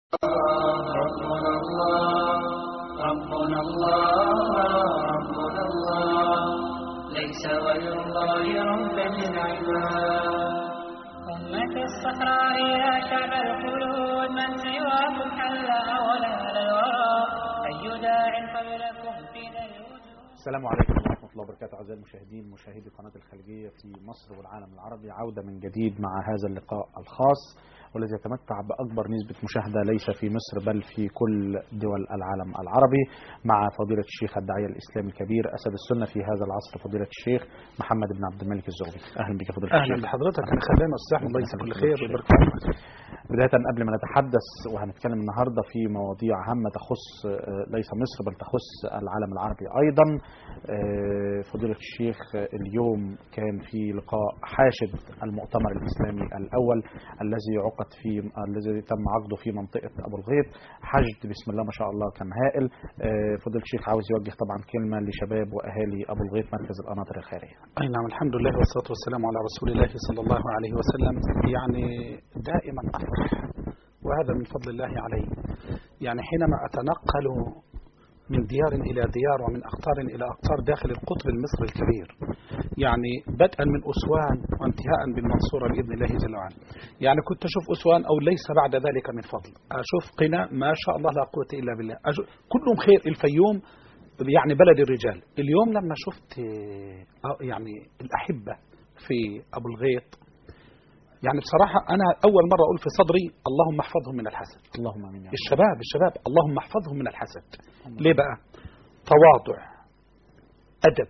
ربنا الله ربنا الله ربنا الله ليس غير الله ربا للعباد أمة الصحراء يا شعب الخلود من سواكم حل أولا للورى أي داع قبلكم في ذا الوجود السلام عليكم ورحمة الله وبركاته أعزائي المشاهدين مشاهدي قناة الخليجية في مصر والعالم العربي عودة من جديد مع هذا اللقاء الخاص والذي يتمتع بأكبر نسبة مشاهدة ليس في مصر بل في كل دول العالم العربي مع فضيلة الشيخ الداعية الإسلامي الكبير أسد السنة في هذا العصر فضيلة الشيخ محمد بن عبد الملك الزغبي أهلا بك يا فضيلة اهلا الشيخ بحضرتك انا خدام الصحة الله يجزيك كل خير ويبارك فيك بداية قبل ما نتحدث وهنتكلم النهاردة في مواضيع هامة تخص آه، ليس مصر بل تخص العالم العربي أيضا آه، فضيلة الشيخ آه، اليوم كان في لقاء حاشد المؤتمر الإسلامي الأول الذي عقد في الذي تم عقده في منطقة أبو الغيط حشد بسم الله ما شاء الله كان هائل آه، فضيلة الشيخ عاوز يوجه طبعا كلمة لشباب وأهالي أبو الغيط مركز القناطر الخيرية اي نعم الحمد لله والصلاة والسلام على رسول الله صلى الله عليه وسلم يعني دائما افرح وهذا من فضل الله علي يعني حينما اتنقل من ديار الى ديار ومن اقطار الى اقطار داخل القطب المصري الكبير يعني بدءا من اسوان وانتهاء بالمنصوره باذن الله جل وعلا يعني كنت اشوف اسوان او ليس بعد ذلك من فضل اشوف قنا ما شاء الله لا قوه الا بالله أشوف كلهم خير الفيوم يعني بلد الرجال اليوم لما شفت آه، يعني الأحبة في أبو الغيط يعني بصراحة أنا أول مرة أقول في صدري اللهم احفظهم من الحسد اللهم آمين يا رب. الشباب الشباب اللهم احفظهم من الحسد ليه بقى تواضع أدب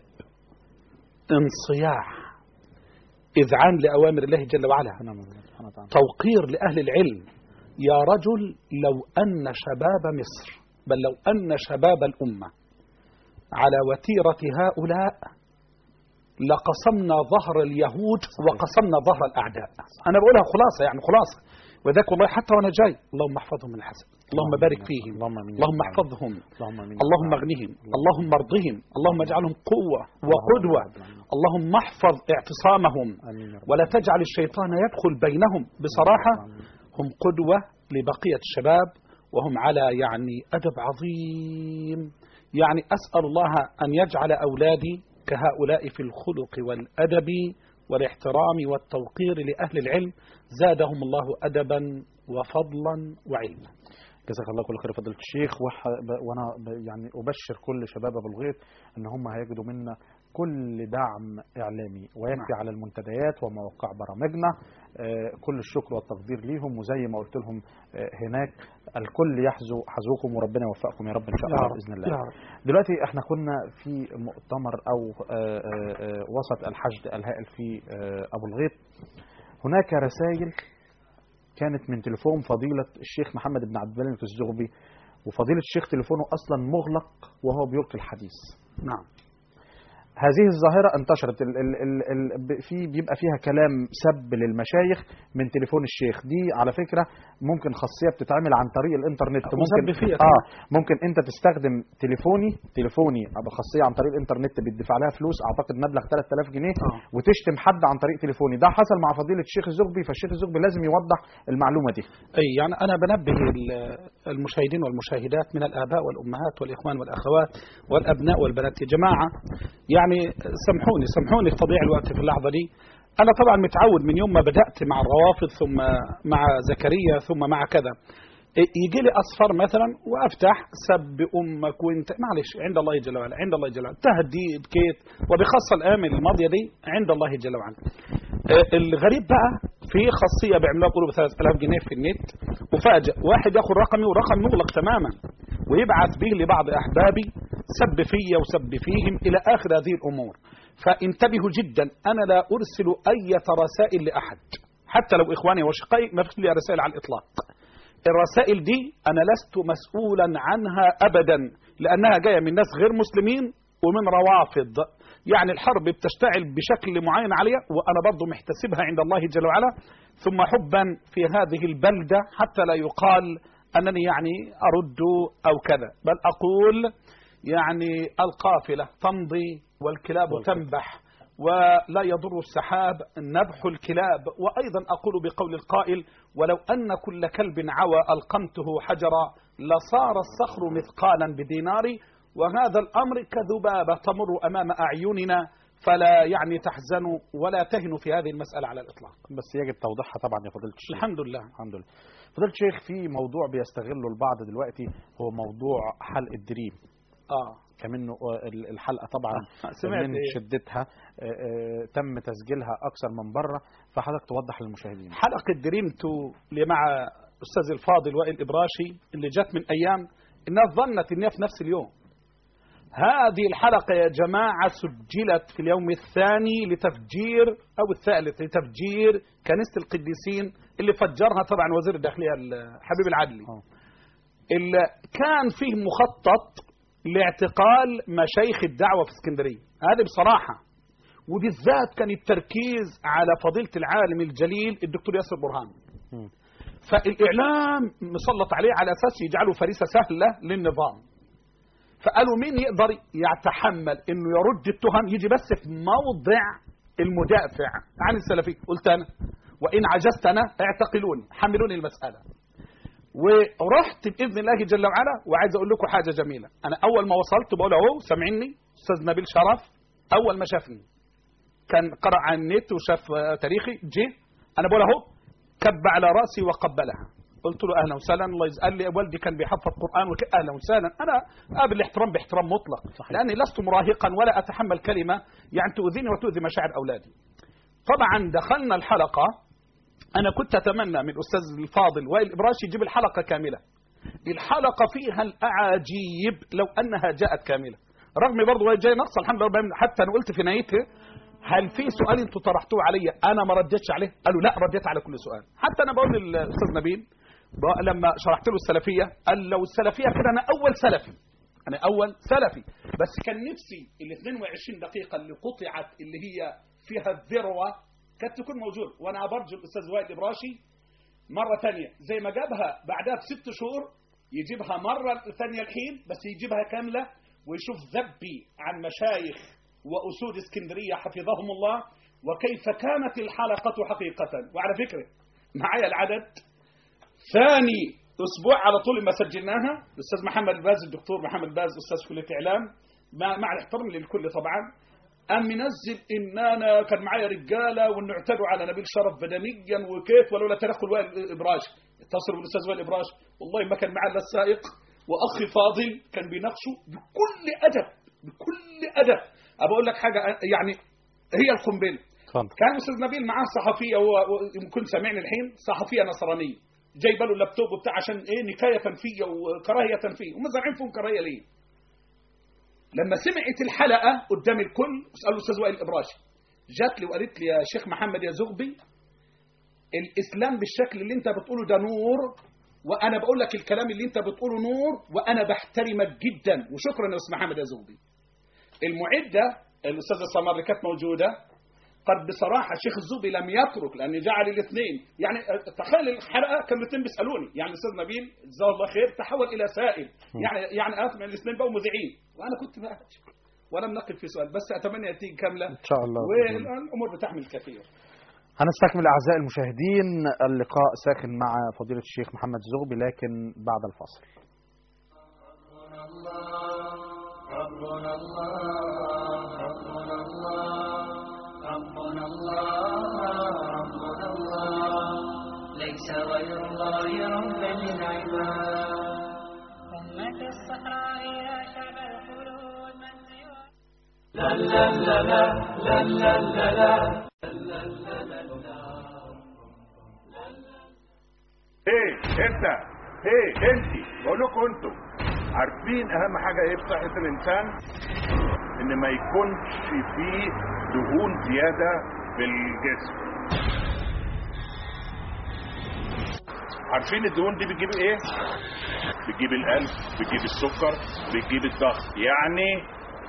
انصياع إذعان لأوامر الله جل وعلا سبحانه وتعالى. سبحانه وتعالى. توقير لأهل العلم يا رجل لو أن شباب مصر بل لو أن شباب الأمة على وتيرة هؤلاء لقسمنا ظهر اليهود وقسمنا ظهر الأعداء أنا بقولها خلاصة يعني خلاصة وذاك والله حتى وأنا جاي اللهم احفظهم من الحسد اللهم بارك فيهم اللهم آمين يا اللهم رب. احفظهم اللهم آمين يا اللهم رب. اغنهم اللهم ارضهم اللهم اجعلهم قوة وقدوة اللهم احفظ اعتصامهم آمين يا رب. ولا تجعل الشيطان يدخل بينهم بصراحة هم قدوة لبقية الشباب وهم على يعني أدب عظيم يعني أسأل الله أن يجعل أولادي كهؤلاء في الخلق والأدب والاحترام والتوقير لأهل العلم زادهم الله أدبا وفضلا وعلما جزاك الله كل خير يا فضيله الشيخ وح... ب... وانا ب... يعني ابشر كل شباب ابو الغيط ان هم هيجدوا منا كل دعم اعلامي ويكفي على المنتديات ومواقع برامجنا آه كل الشكر والتقدير ليهم وزي ما قلت لهم آه هناك الكل يحذو حذوكم وربنا يوفقكم يا رب ان شاء الله باذن الله يا رب دلوقتي احنا كنا في مؤتمر او آه، آه، آه، وسط الحشد الهائل في آه، ابو الغيط هناك رسائل كانت من تليفون فضيلة الشيخ محمد بن عبد الملك الزغبي وفضيلة الشيخ تليفونه أصلا مغلق وهو بيلقي الحديث نعم هذه الظاهرة انتشرت ال ال ال ال ب- في بيبقى فيها كلام سب للمشايخ من تليفون الشيخ دي على فكرة ممكن خاصية بتتعمل عن طريق الانترنت أو ممكن سب فيها اه ممكن انت تستخدم تليفوني تليفوني بخاصية عن طريق الانترنت بتدفع لها فلوس اعتقد مبلغ 3000 جنيه آه. وتشتم حد عن طريق تليفوني ده حصل مع فضيلة الشيخ الزغبي فالشيخ الزغبي لازم يوضح المعلومة دي أي يعني أنا بنبه ال- المشاهدين والمشاهدات من الآباء والأمهات والإخوان والأخوات والأبناء والبنات يا جماعة يعني سامحوني سامحوني في تضييع الوقت في اللحظة دي أنا طبعا متعود من يوم ما بدأت مع الروافض ثم مع زكريا ثم مع كذا يجي لي اصفر مثلا وافتح سب امك وانت معلش عند الله جل وعلا عند الله جل وعلا تهديد كيت وبخاصه الايام الماضيه دي عند الله جل وعلا آه، الغريب بقى في خاصيه بيعملوها بيقولوا ب 3000 جنيه في النت وفاجئ واحد ياخد رقمي ورقم مغلق تماما ويبعث به لبعض احبابي سب فيا وسب فيهم الى اخر هذه الامور فانتبهوا جدا انا لا ارسل اي رسائل لاحد حتى لو اخواني وشقائي ما ارسل لي رسائل على الاطلاق الرسائل دي انا لست مسؤولا عنها ابدا لانها جايه من ناس غير مسلمين ومن روافض يعني الحرب بتشتعل بشكل معين عليها وانا برضو محتسبها عند الله جل وعلا ثم حبا في هذه البلده حتى لا يقال انني يعني ارد او كذا بل اقول يعني القافله تمضي والكلاب تنبح ولا يضر السحاب نبح الكلاب وأيضا أقول بقول القائل ولو أن كل كلب عوى ألقمته حجرا لصار الصخر مثقالا بدينار وهذا الأمر كذبابة تمر أمام أعيننا فلا يعني تحزنوا ولا تهنوا في هذه المسألة على الإطلاق بس يجب توضيحها طبعا يا فضيله الشيخ الحمد لله الحمد لله فضيله الشيخ في موضوع بيستغله البعض دلوقتي هو موضوع حلق الدريم آه كمنه آه، ال- الحلقه طبعا سمعت من إيه؟ شدتها آه، آه، تم تسجيلها اكثر من بره فحضرتك توضح للمشاهدين حلقة دريمتو اللي مع أستاذ الفاضل وائل إبراشي اللي جت من أيام الناس ظنت إنها في نفس اليوم هذه الحلقة يا جماعة سجلت في اليوم الثاني لتفجير أو الثالث لتفجير كنيسة القديسين اللي فجرها طبعا وزير الداخلية حبيب العدلي آه. اللي كان فيه مخطط لاعتقال مشايخ الدعوة في اسكندرية هذه بصراحة وبالذات كان التركيز على فضيلة العالم الجليل الدكتور ياسر برهان مم. فالإعلام مسلط عليه على أساس يجعله فريسة سهلة للنظام فقالوا مين يقدر يتحمل انه يرد التهم يجي بس في موضع المدافع عن السلفي قلت انا وان عجزت انا اعتقلوني حملوني المساله ورحت باذن الله جل وعلا وعايز اقول لكم حاجه جميله انا اول ما وصلت بقول اهو سامعني استاذ نبيل شرف اول ما شافني كان قرأ عن النت وشاف آه، تاريخي جه انا بقول اهو كب على راسي وقبلها قلت له اهلا وسهلا الله يز- قال لي والدي كان بيحفظ قران وك... اهلا وسهلا انا قابل الاحترام باحترام مطلق صحيح. لاني لست مراهقا ولا اتحمل كلمه يعني تؤذيني وتؤذي مشاعر اولادي طبعا دخلنا الحلقه انا كنت اتمنى من الاستاذ الفاضل وائل الابراشي يجيب الحلقه كامله الحلقه فيها الاعاجيب لو انها جاءت كامله رغم برضه وهي جاي نقص الحمد لله رب- حتى انا قلت في نهايتها هل في سؤال انتوا طرحتوه عليا انا ما رديتش عليه قالوا لا رديت على كل سؤال حتى انا بقول للاستاذ نبيل بقى- لما شرحت له السلفيه قال لو السلفيه كده انا اول سلفي انا اول سلفي بس كان نفسي ال 22 دقيقه اللي قطعت اللي هي فيها الذروه كانت تكون موجوده وانا برجو الاستاذ وائل الابراشي مره ثانيه زي ما جابها بعدها بست شهور يجيبها مره ثانيه الحين بس يجيبها كامله ويشوف ذبي عن مشايخ واسود اسكندريه حفظهم الله وكيف كانت الحلقه حقيقه وعلى فكره معايا العدد ثاني اسبوع على طول ما سجلناها الاستاذ محمد الباز الدكتور محمد الباز استاذ كليه اعلام مع, مع الاحترام للكل طبعا قام منزل ان انا كان معايا رجاله وانه اعتدوا على نبيل شرف بدنيا وكيف ولولا تدخل وائل ابراش اتصل بالاستاذ وائل ابراش والله ما كان معاه الا السائق واخي فاضل كان بيناقشه بكل ادب بكل ادب ابى لك حاجه يعني هي القنبله اتفضل كان استاذ نبيل معاه صحفيه ويمكن سامعني الحين صحفيه نصرانيه جايبه له اللابتوب وبتاع عشان ايه نكايه فيه وكراهيه فيه هم زارعين فيهم كراهيه ليه؟ لما سمعت الحلقه قدام الكل اسالوا الاستاذ وائل الابراشي جات لي وقالت لي يا شيخ محمد يا زغبي الاسلام بالشكل اللي انت بتقوله ده نور وانا بقول لك الكلام اللي انت بتقوله نور وانا بحترمك جدا وشكرا يا استاذ محمد يا زغبي المعده الاستاذه سمر اللي كانت موجوده قد بصراحة الشيخ الزوبي لم يترك لأن جعل الاثنين يعني تخيل الحلقة كانوا الاثنين بيسألوني يعني الأستاذ نبيل جزاه الله خير تحول إلى سائل يعني يعني أسمع الاثنين بقوا مذيعين وأنا كنت بقى ولم نقل في سؤال بس أتمنى تيجي كاملة ان شاء الله والأمور بتحمل كثير هنستكمل اعزائي المشاهدين اللقاء ساخن مع فضيله الشيخ محمد زغبي لكن بعد الفاصل ربنا الله ربنا الله ربنا الله ربنا الله ليس غير الله ربا للعباد أمة الصحراء يا شعب الخلود من سوى ايه انت ايه انت بقول لكم انتوا عارفين اهم حاجه ايه في صحه الانسان ان ما يكونش فيه دهون زياده في الجسم عارفين الدهون دي بتجيب ايه بتجيب القلب بتجيب السكر بتجيب الضغط يعني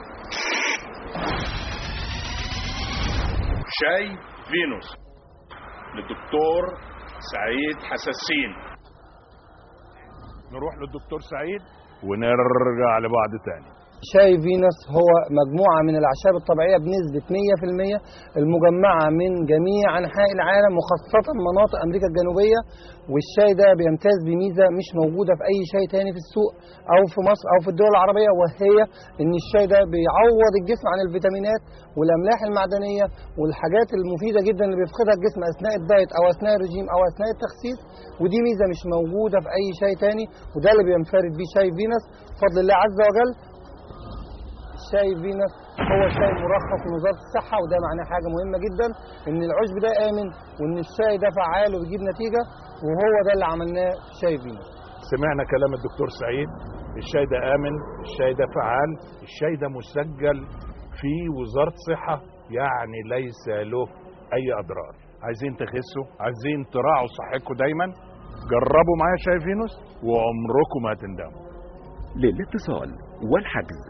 شاي فينوس للدكتور سعيد حساسين نروح للدكتور سعيد ونرجع لبعض تاني شاي فينوس هو مجموعة من الأعشاب الطبيعية بنسبة 100% المجمعة من جميع أنحاء العالم وخاصة مناطق أمريكا الجنوبية والشاي ده بيمتاز بميزة مش موجودة في أي شاي تاني في السوق أو في مصر أو في الدول العربية وهي إن الشاي ده بيعوض الجسم عن الفيتامينات والأملاح المعدنية والحاجات المفيدة جدا اللي بيفقدها الجسم أثناء الدايت أو أثناء الرجيم أو أثناء التخسيس ودي ميزة مش موجودة في أي شاي تاني وده اللي بينفرد بيه شاي فينوس بفضل الله عز وجل شاي فينوس هو شاي مرخص من وزاره الصحه وده معناه حاجه مهمه جدا ان العشب ده امن وان الشاي ده فعال وبيجيب نتيجه وهو ده اللي عملناه في شاي فينوس سمعنا كلام الدكتور سعيد الشاي ده امن الشاي ده فعال الشاي ده مسجل في وزاره صحه يعني ليس له اي اضرار عايزين تخسوا عايزين تراعوا صحتكم دايما جربوا معايا شاي فينوس وعمركم ما هتندموا للاتصال والحجز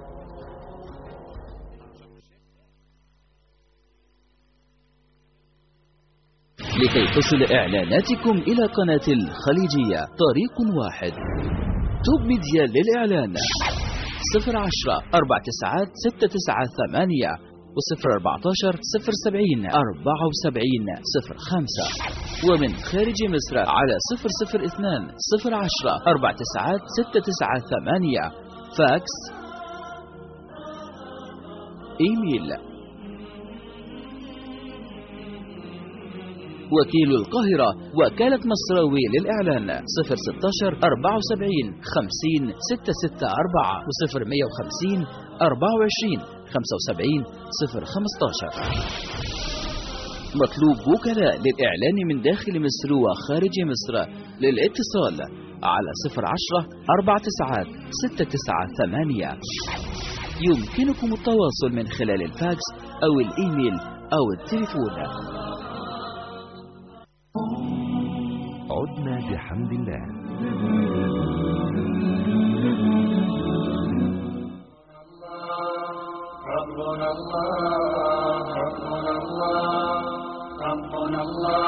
لكي تصل إعلاناتكم إلى قناة الخليجية طريق واحد توب ميديا للإعلان صفر عشرة أربع تسعات ستة تسعة ثمانية وصفر أربعتاشر صفر سبعين أربعة وسبعين صفر خمسة ومن خارج مصر على صفر صفر اثنان صفر عشرة أربع تسعات ستة تسعة ثمانية فاكس إيميل وكيل القاهرة وكالة مصراوي للإعلان 016 74 50 664 و 0150 24 75 015 مطلوب وكلاء للإعلان من داخل مصر وخارج مصر للاتصال على 010 4 تسعات 6 تسعة ثمانية يمكنكم التواصل من خلال الفاكس أو الإيميل أو التليفون عدنا بحمد الله ربنا الله ربنا الله ربنا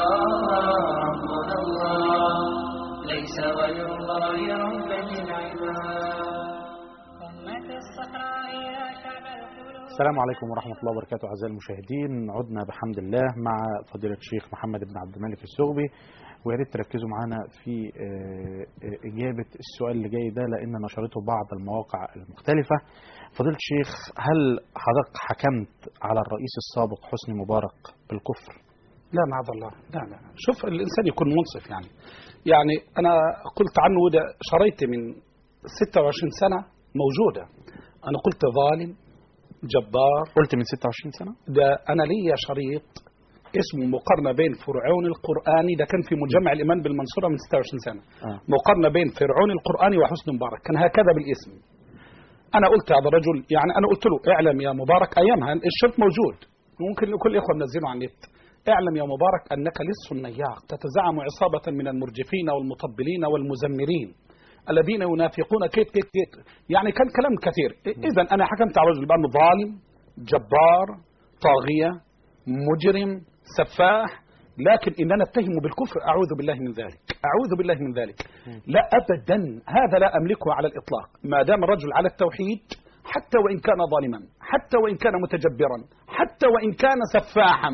الله ربنا الله ليس غير الله ربا للعباد أمة الصحراء يا شعب القلوب السلام عليكم ورحمة الله وبركاته أعزائي المشاهدين عدنا بحمد الله مع فضيلة الشيخ محمد بن عبد الملك السغبي ويا ريت تركزوا معانا في آه، آه، إجابة السؤال اللي جاي ده لأن نشرته بعض المواقع المختلفة فضيلة الشيخ هل حضرتك حكمت على الرئيس السابق حسني مبارك بالكفر؟ لا معاذ الله لا لا شوف الإنسان يكون منصف يعني يعني أنا قلت عنه وده شريت من 26 سنة موجودة أنا قلت ظالم جبار قلت من 26 سنة؟ ده أنا ليا شريط اسمه مقارنة بين فرعون القرآني ده كان في مجمع الإيمان بالمنصورة من 26 سنة آه. مقارنة بين فرعون القرآني وحسني مبارك كان هكذا بالاسم أنا قلت هذا الرجل يعني أنا قلت له اعلم يا مبارك أيامها الشرط موجود ممكن كل الإخوة منزله على النت اعلم يا مبارك أنك لص النياق تتزعم عصابة من المرجفين والمطبلين والمزمرين الذين ينافقون كيت كيت كيت يعني كان كلام كثير إذا أنا حكمت على رجل بأنه ظالم جبار طاغية مجرم سفاح لكن إن أنا اتهمه بالكفر أعوذ بالله من ذلك أعوذ بالله من ذلك لا أبدا هذا لا أملكه على الإطلاق ما دام الرجل على التوحيد حتى وإن كان ظالما حتى وإن كان متجبرا حتى وإن كان سفاحا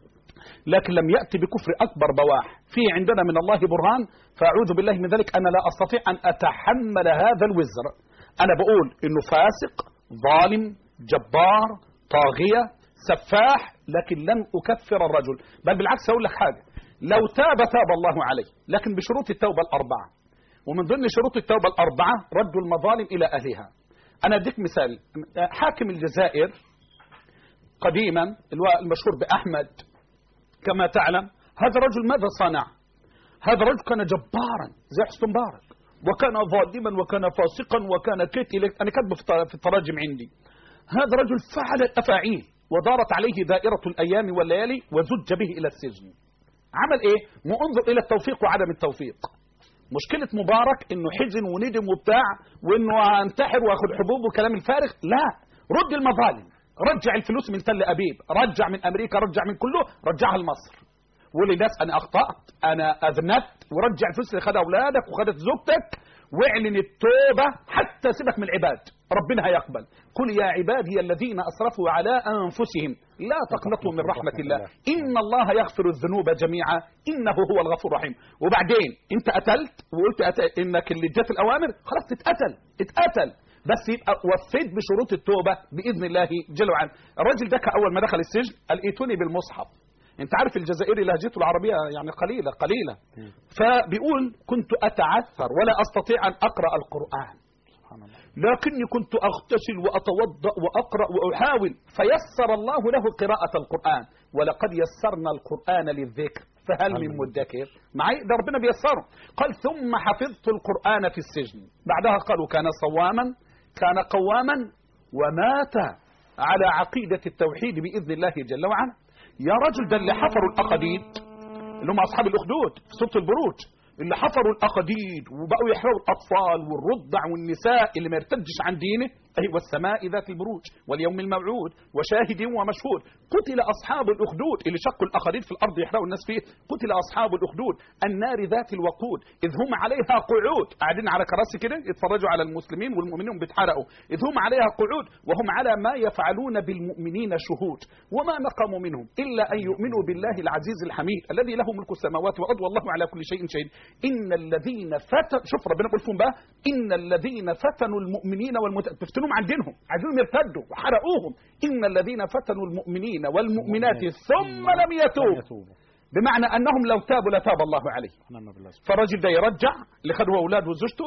لكن لم يأتي بكفر أكبر بواح في عندنا من الله برهان فأعوذ بالله من ذلك أنا لا أستطيع أن أتحمل هذا الوزر أنا بقول إنه فاسق ظالم جبار طاغية سفاح لكن لن أكفر الرجل بل بالعكس أقول لك حاجة لو تاب تاب الله عليه لكن بشروط التوبة الأربعة ومن ضمن شروط التوبة الأربعة رد المظالم إلى أهلها أنا أديك مثال حاكم الجزائر قديما المشهور بأحمد كما تعلم هذا الرجل ماذا صنع هذا الرجل كان جبارا زي حسن مبارك وكان ظالما وكان فاسقا وكان كيتي أنا كاتبه في التراجم عندي هذا الرجل فعل الأفاعيل ودارت عليه دائرة الأيام والليالي وزج به إلى السجن عمل إيه؟ انظر إلى التوفيق وعدم التوفيق مشكلة مبارك إنه حزن وندم وبتاع وإنه انتحر وآخذ حبوب وكلام الفارغ لا رد المظالم رجع الفلوس من تل أبيب رجع من أمريكا رجع من كله رجعها لمصر وقول للناس أنا أخطأت أنا أذنبت ورجع الفلوس اللي خدها أولادك وخدت زوجتك واعلن التوبة حتى سيبك من العباد ربنا هيقبل قل يا عبادي الذين أسرفوا على أنفسهم لا تقنطوا من رحمة الله إن الله يغفر الذنوب جميعا إنه هو الغفور الرحيم وبعدين أنت قتلت وقلت أت- إنك اللي اديت الأوامر خلاص تتقتل اتقتل بس يبقى وفيت بشروط التوبة بإذن الله جل وعلا الراجل ده أول ما دخل السجن قال ائتوني بالمصحف انت عارف الجزائري لهجته العربية يعني قليلة قليلة فبيقول كنت أتعثر ولا أستطيع أن أقرأ القرآن سبحان الله لكني كنت أغتسل وأتوضأ وأقرأ وأحاول فيسر الله له قراءة القرآن ولقد يسرنا القرآن للذكر فهل من مدكر معي ده ربنا بيسره قال ثم حفظت القرآن في السجن بعدها قالوا كان صواما كان قواما ومات على عقيدة التوحيد بإذن الله جل وعلا يا رجل ده اللي حفروا الأقاديد اللي هم أصحاب الأخدود في سورة البروج اللي حفروا الأقاديد وبقوا يحرقوا الأطفال والرضع والنساء اللي ما يرتدش عن دينه أي والسماء ذات البروج واليوم الموعود وشاهد ومشهود قتل أصحاب الأخدود اللي شقوا الأقاديد في الأرض يحرقوا الناس فيه قتل أصحاب الأخدود النار ذات الوقود إذ هم عليها قعود قاعدين على كراسي كده يتفرجوا على المسلمين والمؤمنين بيتحرقوا إذ هم عليها قعود وهم على ما يفعلون بالمؤمنين شهود وما نقموا منهم إلا أن يؤمنوا بالله العزيز الحميد الذي له ملك السماوات والأرض والله على كل شيء شهيد إن الذين فتن شوف ربنا بيقول فيهم بقى إن الذين فتنوا المؤمنين والمؤمنات تفتنوا عن دينهم عايزينهم يرتدوا وحرقوهم إن الذين فتنوا المؤمنين والمؤمنات ثم لم يتوبوا يتوبوا بمعنى أنهم لو تابوا لتاب الله عليهم ونعم بالله سبحانه. فالراجل ده يرجع اللي خده اولاده وزوجته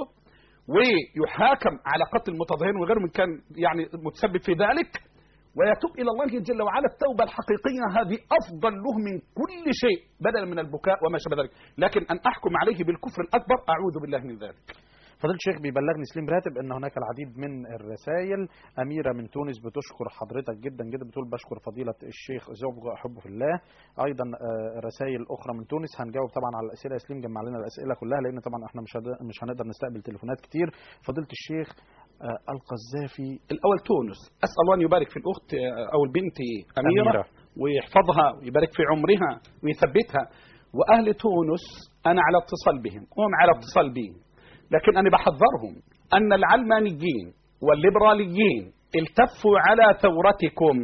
ويحاكم على قتل المتظاهرين وغيره من كان يعني متسبب في ذلك ويتوب الى الله جل وعلا التوبه الحقيقيه هذه افضل له من كل شيء بدلا من البكاء وما شابه ذلك لكن ان احكم عليه بالكفر الاكبر اعوذ بالله من ذلك فضيلة الشيخ بيبلغني سليم راتب ان هناك العديد من الرسائل اميره من تونس بتشكر حضرتك جدا جدا بتقول بشكر فضيله الشيخ زوج احبه في الله ايضا آه، رسائل اخرى من تونس هنجاوب طبعا على الاسئله يا سليم جمع لنا الاسئله كلها لان طبعا احنا مش هد- مش هنقدر نستقبل تليفونات كتير فضيله الشيخ آه، القذافي الاول تونس اسال الله ان يبارك في الاخت آه، او البنت اميره, أميرة. ويحفظها ويبارك في عمرها ويثبتها واهل تونس انا على اتصال بهم وهم على اتصال بي لكن انا بحذرهم ان العلمانيين والليبراليين التفوا على ثورتكم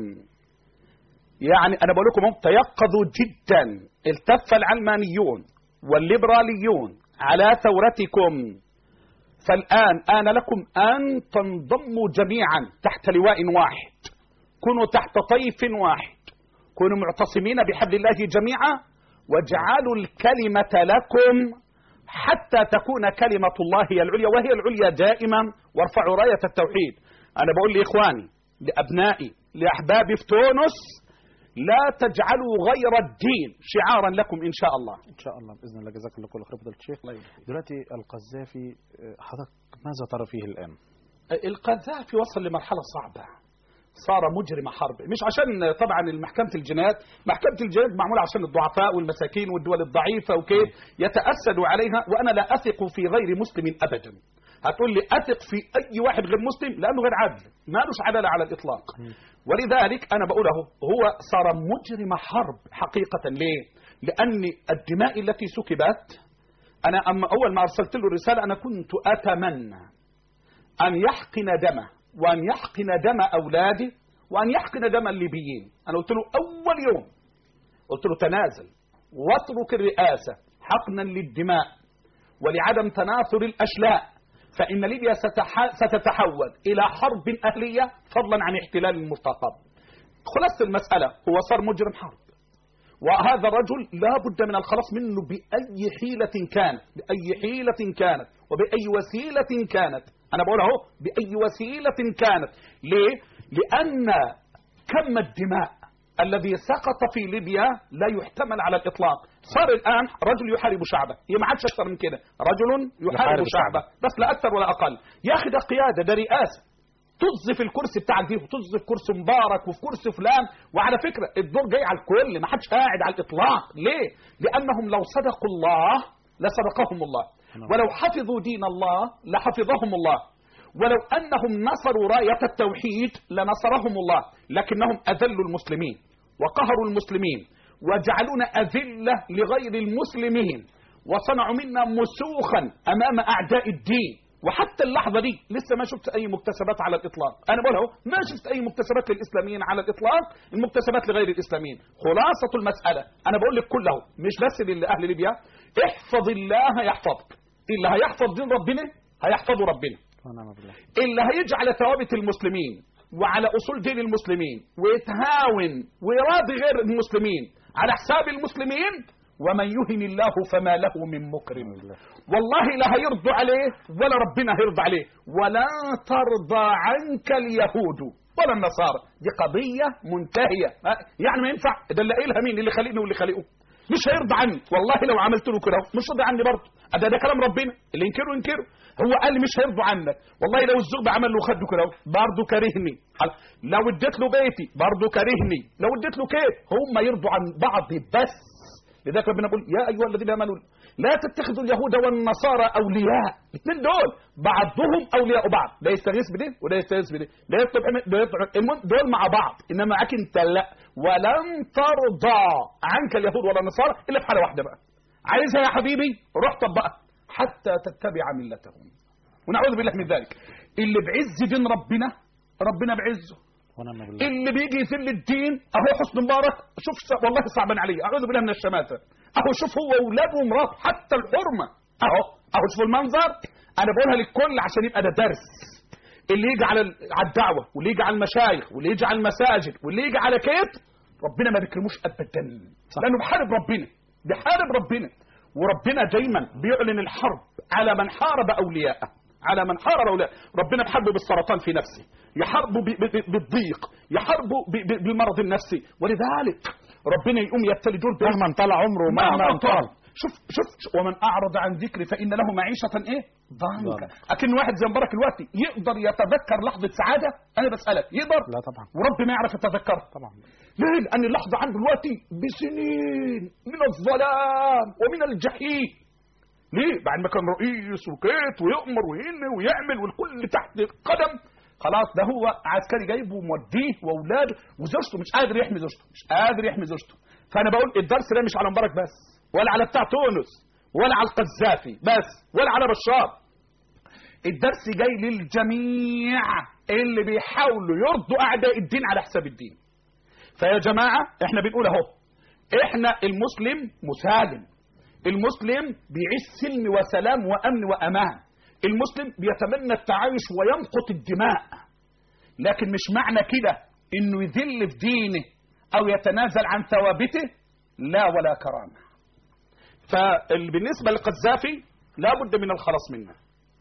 يعني انا بقول لكم هم تيقظوا جدا التف العلمانيون والليبراليون على ثورتكم فالآن آن لكم أن تنضموا جميعا تحت لواء واحد كونوا تحت طيف واحد كونوا معتصمين بحبل الله جميعا واجعلوا الكلمة لكم حتى تكون كلمة الله هي العليا وهي العليا دائما وارفعوا راية التوحيد أنا بقول لإخواني لأبنائي لأحبابي في تونس لا تجعلوا غير الدين شعارا لكم إن شاء الله ان شاء الله باذن الله جزاك الله كل خير فضيله الشيخ دلوقتي القذافي آه، حضرتك ماذا ترى فيه الان؟ القذافي وصل لمرحلة صعبة صار مجرم حرب مش عشان طبعا المحكمة الجنايات محكمة الجنايات معمولة عشان الضعفاء والمساكين والدول الضعيفة وكيف يتأسدوا عليها وأنا لا أثق في غير مسلم أبدا هتقول لي أثق في أي واحد غير مسلم لأنه غير عادل مالوش عدالة على الإطلاق ولذلك أنا بقوله هو صار مجرم حرب حقيقة ليه لأن الدماء التي سكبت أنا أما أول ما أرسلت له الرسالة أنا كنت أتمنى أن يحقن دمه وأن يحقن دم أولاده وأن يحقن دم الليبيين أنا قلت له أول يوم قلت له تنازل واترك الرئاسة حقنا للدماء ولعدم تناثر الأشلاء فإن ليبيا ستح... ستتحول إلى حرب أهلية فضلا عن احتلال المرتقب خلاصة المسألة هو صار مجرم حرب وهذا الرجل لا بد من الخلاص منه بأي حيلة كانت بأي حيلة كانت وبأي وسيلة كانت أنا بقول أهو بأي وسيلة كانت ليه؟ لأن كم الدماء الذي سقط في ليبيا لا يحتمل على الإطلاق صار الآن رجل يحارب شعبه هي ما عادش أكثر من كده رجل يحارب, يحارب شعبه بس لا أكثر ولا أقل يا أخي ده قيادة ده رئاسة طز في الكرسي بتاعك دي وطز في كرسي مبارك وفي كرسي فلان وعلى فكرة الدور جاي على الكل ما حدش قاعد على الإطلاق ليه؟ لأنهم لو صدقوا الله لصدقهم الله ولو حفظوا دين الله لحفظهم الله ولو أنهم نصروا راية التوحيد لنصرهم الله لكنهم أذلوا المسلمين وقهروا المسلمين وجعلونا أذلة لغير المسلمين وصنعوا منا مسوخا أمام أعداء الدين وحتى اللحظه دي لسه ما شفت اي مكتسبات على الاطلاق انا بقول اهو ما شفت اي مكتسبات للاسلاميين على الاطلاق المكتسبات لغير الاسلاميين خلاصه المساله انا بقول لك كله مش بس لاهل ليبيا احفظ الله يحفظك اللي هيحفظ دين ربنا هيحفظه ربنا ونعم بالله اللي هيجعل ثوابت المسلمين وعلى اصول دين المسلمين ويتهاون ويراضي غير المسلمين على حساب المسلمين ومن يهن الله فما له من مكرم والله لا هيرضى عليه ولا ربنا هيرضى عليه ولا ترضى عنك اليهود ولا النصارى دي قضية منتهية ها؟ يعني ما ينفع ده اللي قايلها مين اللي خلقني واللي خلقه مش هيرضى عني والله لو عملت له كده مش راضي عني برضه ده ده كلام ربنا اللي ينكره ينكره هو قال لي مش هيرضوا عنك والله لو الزوج عمل له خده كده برضه كارهني لو اديت له بيتي برضه كارهني لو اديت له كيف هم يرضوا عن بعض بس لذلك ربنا بيقول يا ايها الذين امنوا لا تتخذوا اليهود والنصارى اولياء الاثنين دول بعضهم اولياء بعض ده يستغيث بده وده يستغيث بده ده يطلب ده يطلب المهم دول مع بعض انما معاك انت لا ولن ترضى عنك اليهود ولا النصارى الا في حاله واحده بقى عايزها يا حبيبي روح طبقها حتى تتبع ملتهم ونعوذ بالله من ذلك اللي بعز دين ربنا ربنا بعزه ونعم بالله اللي بيجي يذل الدين اهو حسن مبارك شوف س- والله صعبان علي اعوذ بالله من الشماتة اهو شوف هو واولاده ومراته حتى الحرمه اهو اهو شوف المنظر انا بقولها للكل عشان يبقى ده درس اللي يجي على ال- على الدعوه واللي يجي على المشايخ واللي يجي على المساجد واللي يجي على كيف ربنا ما بيكرموش ابدا لانه بيحارب ربنا بيحارب ربنا وربنا دايما بيعلن الحرب على من حارب اولياءه على من حارب اولياءه ربنا بيحاربه بالسرطان في نفسه يحاربه ب- ب- بالضيق يحاربه ب- ب- بالمرض النفسي ولذلك ربنا يقوم يبتلي دول بإيه؟ مهما طال عمره ومهما مهما طال طال شوف شوف شوف، ومن اعرض عن ذكري فان له معيشه ايه ضنكا ضنكا. اكن واحد زي مبارك دلوقتي يقدر يتذكر لحظه سعاده انا بسالك يقدر لا طبعا ورب ما يعرف يتذكرها طبعا ليه لان اللحظه عنده دلوقتي بسنين من الظلام ومن الجحيم ليه بعد ما كان رئيس وكيت ويؤمر وينهي ويعمل والكل تحت قدم خلاص ده هو عسكري جايبه وموديه واولاده وزوجته مش قادر يحمي زوجته مش قادر يحمي زوجته فانا بقول الدرس ده مش على مبارك بس ولا على بتاع تونس ولا على القذافي بس ولا على بشار الدرس جاي للجميع اللي بيحاولوا يرضوا اعداء الدين على حساب الدين فيا جماعه احنا بنقول اهو احنا المسلم مسالم المسلم بيعيش سلم وسلام وامن وامان المسلم بيتمنى التعايش ويمقت الدماء لكن مش معنى كده انه يذل في دينه او يتنازل عن ثوابته لا ولا كرامه فبالنسبه للقذافي لابد من الخلاص منه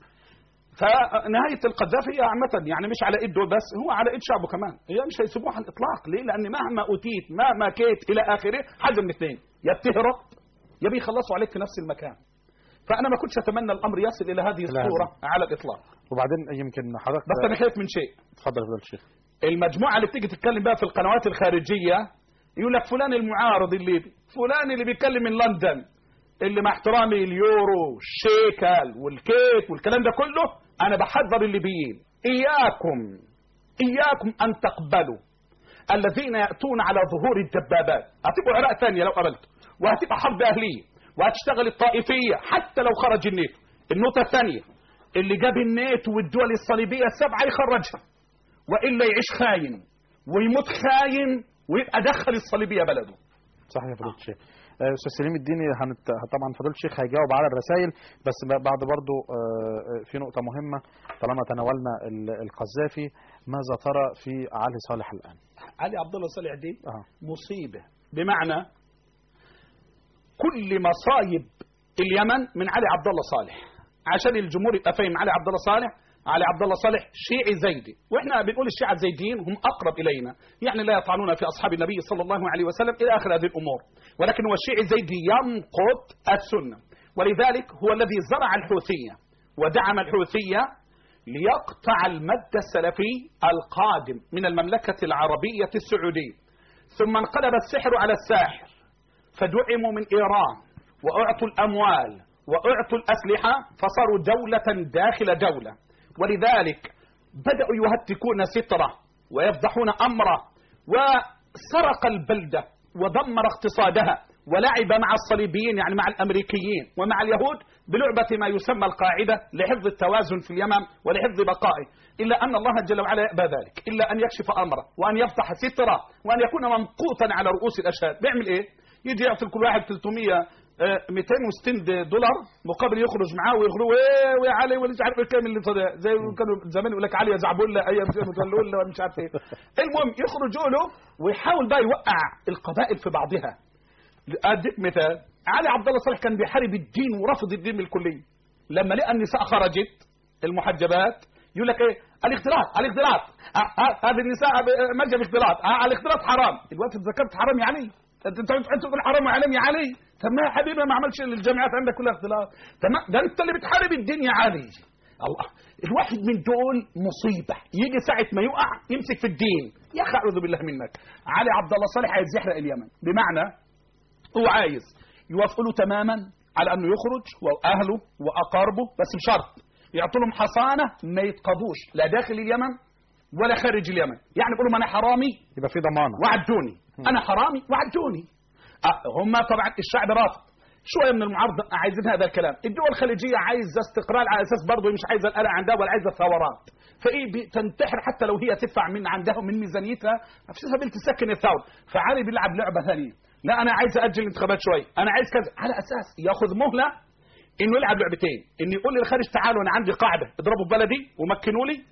فنهاية القذافي هي عامة يعني مش على ايد دول بس هو على ايد شعبه كمان هي مش هيسيبوه على الاطلاق ليه؟ لان مهما اوتيت مهما كيت الى اخره حاجه من الاثنين يا بتهرب يا بيخلصوا عليك في نفس المكان فانا ما كنتش اتمنى الامر يصل الى هذه إلى الصوره هذه. على الاطلاق وبعدين يمكن حضرتك بس انا خايف من شيء اتفضل يا فضيلة الشيخ المجموعه اللي بتيجي تتكلم بقى في القنوات الخارجيه يقول لك فلان المعارض الليبي فلان اللي بيتكلم من لندن اللي مع احترامي اليورو الشيكل والكيت والكلام ده كله انا بحذر الليبيين اياكم اياكم ان تقبلوا الذين ياتون على ظهور الدبابات هتبقوا عراق ثانيه لو قبلتوا وهتبقى حرب اهليه وهتشتغل الطائفيه حتى لو خرج الناتو النقطه الثانيه اللي جاب الناتو والدول الصليبيه السبعه يخرجها والا يعيش خاين ويموت خاين ويبقى دخل الصليبيه بلده صحيح يا فضيلة الشيخ آه، استاذ سليم الديني هنت... طبعا فضيلة الشيخ هيجاوب على الرسائل بس ب- بعد برضو آه، آه، في نقطة مهمة طالما تناولنا ال- القذافي ماذا ترى في علي صالح الآن؟ علي عبد الله صالح دي اه مصيبه بمعنى كل مصايب اليمن من علي عبد الله صالح عشان الجمهور يبقى فاهم علي عبد الله صالح علي عبد الله صالح شيعي زيدي واحنا بنقول الشيعة الزيديين هم اقرب الينا يعني لا يطعنون في اصحاب النبي صلى الله عليه وسلم الى اخر هذه الامور ولكن هو الشيعي الزيدي يمقت السنه ولذلك هو الذي زرع الحوثيه ودعم الحوثيه ليقطع المد السلفي القادم من المملكه العربيه السعوديه ثم انقلب السحر على الساحر فدعموا من ايران واعطوا الاموال واعطوا الاسلحه فصاروا دوله داخل دوله ولذلك بداوا يهتكون ستره ويفضحون امره وسرق البلده ودمر اقتصادها ولعب مع الصليبيين يعني مع الامريكيين ومع اليهود بلعبه ما يسمى القاعده لحفظ التوازن في اليمن ولحفظ بقائه الا ان الله جل وعلا يأبى ذلك الا ان يكشف امره وان يفتح ستره وان يكون ممقوتا على رؤوس الاشهاد بيعمل ايه؟ يجي يعطي لكل واحد 300 آه، 260 دولار مقابل يخرج معاه ويخرجوا ايه ويا علي ولا مش عارف ايه كام اللي طلع زي ما كانوا زمان يقول لك علي يا زعبله ايام زي متولول ولا مش عارف ايه المهم يخرجوا له ويحاول بقى يوقع القبائل في بعضها اديك مثال علي عبد الله صالح كان بيحارب الدين ورفض الدين بالكليه لما لقى النساء خرجت المحجبات يقول لك ايه الاختلاط الاختلاط آه، آه، هذه النساء ب- ملجا الاختلاط آه، الاختلاط حرام الوقت ذكرت حرام يا علي انت انت انت تقول حرام وعلم يا علي طب ما يا حبيبي ما عملش الجامعات عندك كلها اختلاط تمام ده انت اللي بتحارب الدين يا علي الله الواحد من دول مصيبه يجي ساعه ما يقع يمسك في الدين يا اخي اعوذ بالله منك علي عبد الله صالح عايز يحرق اليمن بمعنى هو عايز يوافقوا له تماما على انه يخرج واهله واقاربه بس بشرط يعطوا لهم حصانه ما يتقضوش لا داخل اليمن ولا خارج اليمن يعني يقولوا ما انا حرامي يبقى في ضمانه وعدوني انا حرامي وعدوني أه هم طبعا الشعب رافض شويه من المعارضه عايزين هذا الكلام الدول الخليجيه عايزه استقرار على اساس برضه مش عايزه القلق عندها ولا عايزه ثورات فايه بتنتحر حتى لو هي تدفع من عندها من ميزانيتها في سبيل تسكن الثوره فعلي بيلعب لعبه ثانيه لا انا عايز اجل الانتخابات شويه انا عايز كذا على اساس ياخذ مهله انه يلعب لعبتين انه يقول للخارج تعالوا انا عندي قاعده اضربوا في بلدي ومكنوا لي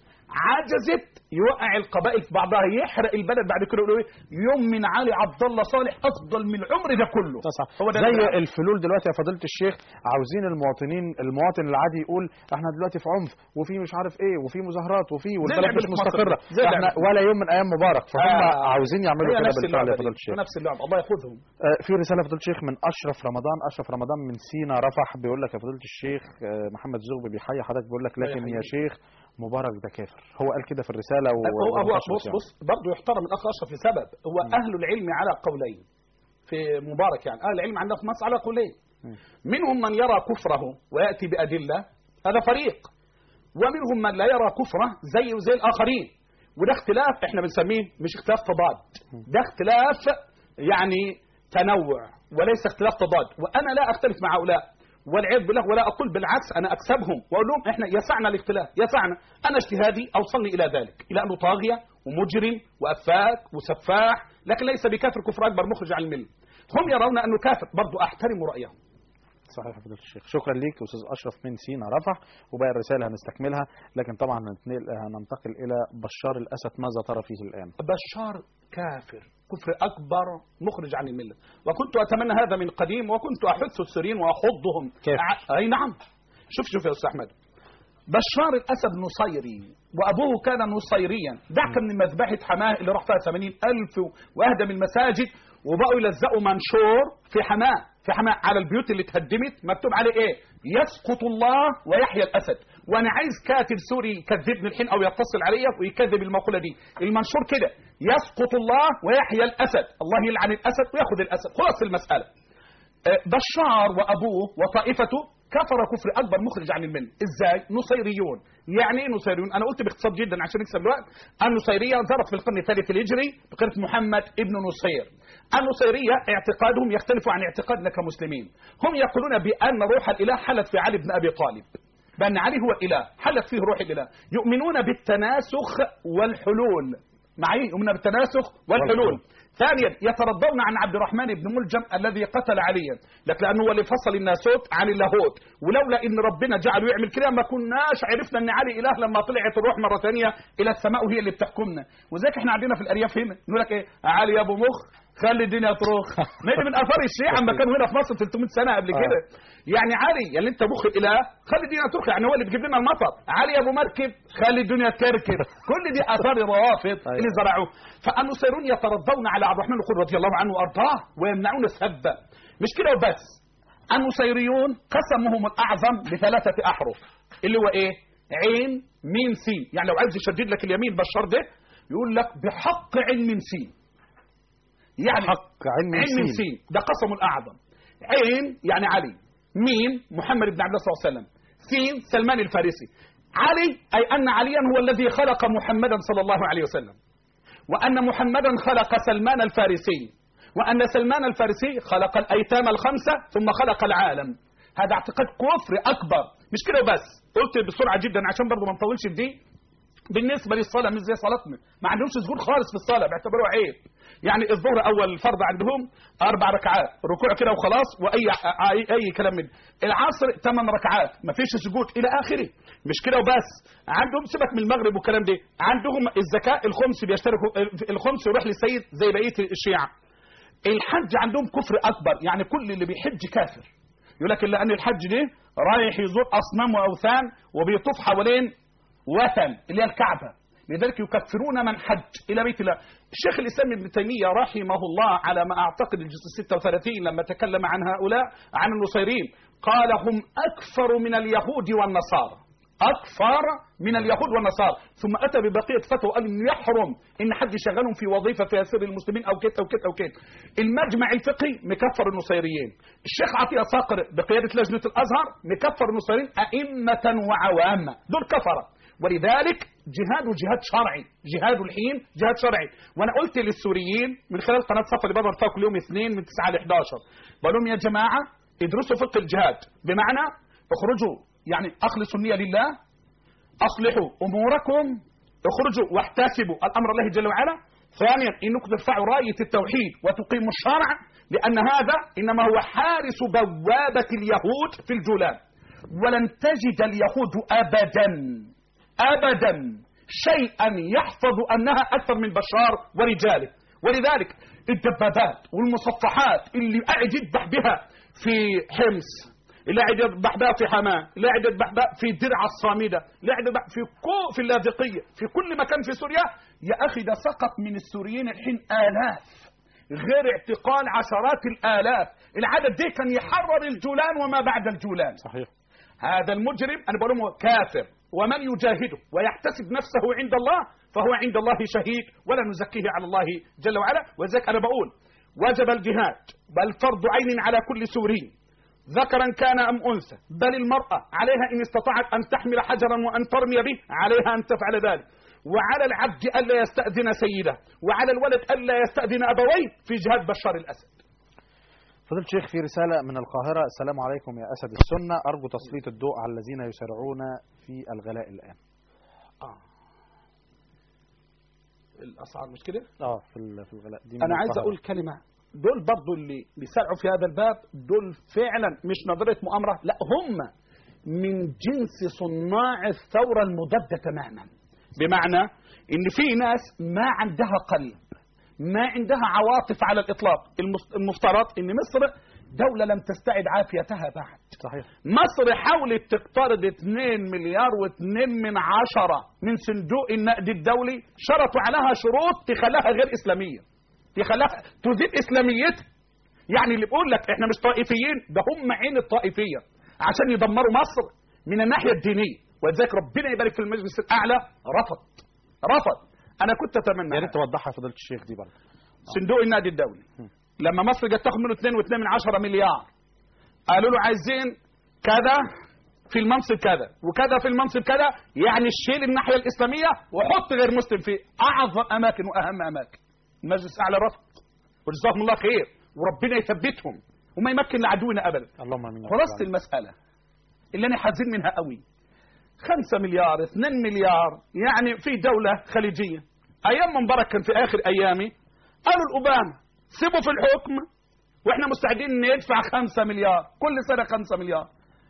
عجزت يوقع القبائل في بعضها يحرق البلد بعد كده يقولوا ايه يوم من علي عبد الله صالح افضل من العمر ده كله صح هو ده زي اللي- الفلول دلوقتي يا فضيله الشيخ عاوزين المواطنين المواطن العادي يقول احنا دلوقتي في عنف وفي مش عارف ايه وفي مظاهرات وفي والبلد لعبة مش في مصر مستقره دي. زي احنا لعبة. ولا يوم من ايام مبارك فهم آه. عاوزين يعملوا هي كده نفس بالفعل اللعبه يا دي. فضيله الشيخ نفس اللعبه الله ياخذهم آه، في رساله فضيله الشيخ من اشرف رمضان اشرف رمضان من سينا رفح بيقول لك يا فضيله الشيخ آه، محمد زغبي بيحيي حضرتك بيقول لك لكن يا شيخ مبارك ده كافر هو قال كده في الرساله و... هو هو وانتشرت بص يعني. بص برضه يحترم الاخ اشرف لسبب هو اهل العلم على قولين في مبارك يعني اهل العلم عندنا في مصر على قولين منهم من يرى كفره وياتي بادله هذا فريق ومنهم من لا يرى كفره زيه زي الاخرين وده اختلاف احنا بنسميه مش اختلاف تضاد ده اختلاف يعني تنوع وليس اختلاف تضاد وانا لا اختلف مع هؤلاء والعياذ بالله ولا اقول بالعكس انا اكسبهم واقول لهم احنا يسعنا الاختلاف يسعنا انا اجتهادي اوصلني الى ذلك الى انه طاغيه ومجرم وافاك وسفاح لكن ليس بكافر كفر اكبر مخرج عن المله هم يرون انه كافر برضو احترم رايهم صحيح يا فضيله الشيخ شكرا ليك استاذ اشرف من سينا رفح وباقي الرسائل هنستكملها لكن طبعا هنتنقل هننتقل الى بشار الاسد ماذا ترى فيه الان بشار كافر كفر أكبر مخرج عن الملة وكنت أتمنى هذا من قديم وكنت أحث السوريين وأحضهم كافر. ع- أي نعم شوف شوف يا أستاذ أحمد بشار الأسد نصيري وأبوه كان نصيريا دعك من مذبحة حماه اللي راح فيها 80 ألف وأهدم المساجد وبقوا يلزقوا منشور في حماه في حماه على البيوت اللي اتهدمت مكتوب عليه ايه يسقط الله ويحيى الاسد وانا عايز كاتب سوري يكذبني الحين او يتصل عليا ويكذب المقوله دي المنشور كده يسقط الله ويحيى الاسد الله يلعن الاسد وياخذ الاسد خلاص المساله آه، بشار وابوه وطائفته كفر كفر اكبر مخرج عن المله ازاي نصيريون يعني ايه نصيريون انا قلت باختصار جدا عشان نكسب الوقت النصيريه ظهرت في القرن الثالث الهجري بقرة محمد ابن نصير النصيريه اعتقادهم يختلف عن اعتقادنا كمسلمين هم يقولون بان روح الاله حلت في علي بن ابي طالب بان علي هو الاله حلت فيه روح الاله يؤمنون بالتناسخ والحلول معي يؤمنون بالتناسخ والحلول ثانيا يترضون عن عبد الرحمن بن ملجم الذي قتل عليا لكن لانه هو اللي فصل الناسوت عن اللاهوت ولولا ان ربنا جعله يعمل كده ما كناش عرفنا ان علي اله لما طلعت الروح مره ثانيه الى السماء وهي اللي بتحكمنا وذلك احنا عندنا في الارياف هنا نقول لك ايه علي يا ابو مخ خلي الدنيا تروح ما هي من اثار الشيعه اما كانوا هنا في مصر 300 سنه قبل كده يعني علي اللي انت مخ الاله خلي الدنيا تروح يعني هو اللي بيجيب لنا المطر علي يا ابو مركب خلي الدنيا تكركب كل دي اثار الروافض اللي زرعوه فالنصيرون يترضون على عبد الرحمن الخدري رضي الله عنه وارضاه ويمنعون السب مش كده وبس النصيريون قسمهم الاعظم بثلاثه احرف اللي هو ايه عين ميم سين يعني لو عايز يشدد لك اليمين بشار ده يقول لك بحق عين ميم سين يعني حق عين من عين من سين. سين ده قسم الأعظم عين يعني علي ميم محمد بن عبد الله صلى الله عليه وسلم سين سلمان الفارسي علي أي أن عليا هو الذي خلق محمدا صلى الله عليه وسلم وأن محمدا خلق سلمان الفارسي وأن سلمان الفارسي خلق الأيتام الخمسة ثم خلق العالم هذا اعتقاد كفر أكبر مش كده بس قلت بسرعة جدا عشان برضه ما نطولش في دي بالنسبة للصلاة مش زي صلاتنا ما عندهمش سجود خالص في الصلاة بيعتبروها عيب يعني الظهر أول فرض عندهم أربع ركعات ركوع كده وخلاص وأي أي, أي كلام من العصر ثمان ركعات ما فيش سجود إلى آخره مش كده وبس عندهم سيبك من المغرب والكلام ده عندهم الزكاة الخمس بيشتركوا الخمس يروح للسيد زي بقية الشيعة الحج عندهم كفر اكبر يعني كل اللي بيحج كافر يقول لك الا ان الحج ده رايح يزور اصنام واوثان وبيطوف حوالين وثن اللي هي الكعبه لذلك يكفرون من حج الى بيت الله الشيخ الاسلام ابن تيميه رحمه الله على ما اعتقد الجزء 36 لما تكلم عن هؤلاء عن النصيرين قال هم اكثر من اليهود والنصارى اكثر من اليهود والنصارى ثم اتى ببقيه فتوى قال انه يحرم ان حد يشغلهم في وظيفه فيها سر المسلمين او كده او كده او كده المجمع الفقهي مكفر النصيريين الشيخ عطيه صقر بقياده لجنه الازهر مكفر النصيريين ائمه وعوامه دول كفره ولذلك جهاد جهاد شرعي جهاد الحين جهاد شرعي وانا قلت للسوريين من خلال قناه صفا اللي بظهر فيها كل يوم اثنين من 9 ل 11 بقول لهم يا جماعه ادرسوا فقه الجهاد بمعنى اخرجوا يعني اخلصوا النيه لله اصلحوا اموركم اخرجوا واحتسبوا الامر الله جل وعلا ثانيا انكم ترفعوا رايه التوحيد وتقيموا الشرع لان هذا انما هو حارس بوابه اليهود في الجولان ولن تجد اليهود ابدا ابدا شيئا يحفظ انها اكثر من بشار ورجاله ولذلك الدبابات والمصفحات اللي قاعد يذبح بها في حمص اللي قاعد يذبح بها في حماه اللي قاعد يذبح بها في درع الصامده اللي قاعد يذبح في كو في اللاذقيه في كل مكان في سوريا يا اخي ده سقط من السوريين الحين الاف غير اعتقال عشرات الالاف العدد ده كان يحرر الجولان وما بعد الجولان صحيح هذا المجرم انا بقول له كافر ومن يجاهده ويحتسب نفسه عند الله فهو عند الله شهيد ولا نزكيه على الله جل وعلا ولذلك انا بقول وجب الجهاد بل فرض عين على كل سوري ذكرا كان ام انثى بل المراه عليها ان استطاعت ان تحمل حجرا وان ترمي به عليها ان تفعل ذلك وعلى العبد الا يستاذن سيده وعلى الولد الا يستاذن ابويه في جهاد بشار الاسد فضيلة الشيخ في رسالة من القاهرة السلام عليكم يا أسد السنة أرجو تسليط الضوء على الذين يسارعون في الغلاء الآن اه الاسعار مش كده اه في ال- في الغلاء دي من انا عايز القاهرة. اقول كلمه دول برضو اللي بيسارعوا في هذا الباب دول فعلا مش نظريه مؤامره لا هم من جنس صناع الثوره المضاده تماما بمعنى ان في ناس ما عندها قلب ما عندها عواطف على الاطلاق المس- المفترض ان مصر دوله لم تستعد عافيتها بعد صحيح مصر حاولت تقترض 2 مليار و2 من عشرة من صندوق النقد الدولي شرطوا عليها شروط تخليها غير إسلامية تخليها تزيد إسلاميتها يعني اللي بيقول لك احنا مش طائفيين ده هم عين الطائفية عشان يدمروا مصر من الناحية الدينية ولذلك ربنا يبارك في المجلس الأعلى رفض رفض أنا كنت أتمنى يا ريت توضحها يا فضيلة الشيخ دي برضه صندوق النقد الدولي لما مصر جت تاخد منه 2.2 من عشرة مليار قالوا له عايزين كذا في المنصب كذا وكذا في المنصب كذا يعني شيل الناحيه الاسلاميه وحط غير مسلم في اعظم اماكن واهم اماكن المجلس الاعلى رفض وجزاهم الله خير وربنا يثبتهم وما يمكن لعدونا ابدا اللهم امين يا رب خلاصة العالمين. المسألة اللي أنا حزين منها قوي خمسة مليار اثنين مليار يعني في دولة خليجية أيام مبارك كان في آخر أيامي قالوا الأوباما سيبوا في الحكم وإحنا مستعدين ندفع خمسة مليار كل سنة خمسة مليار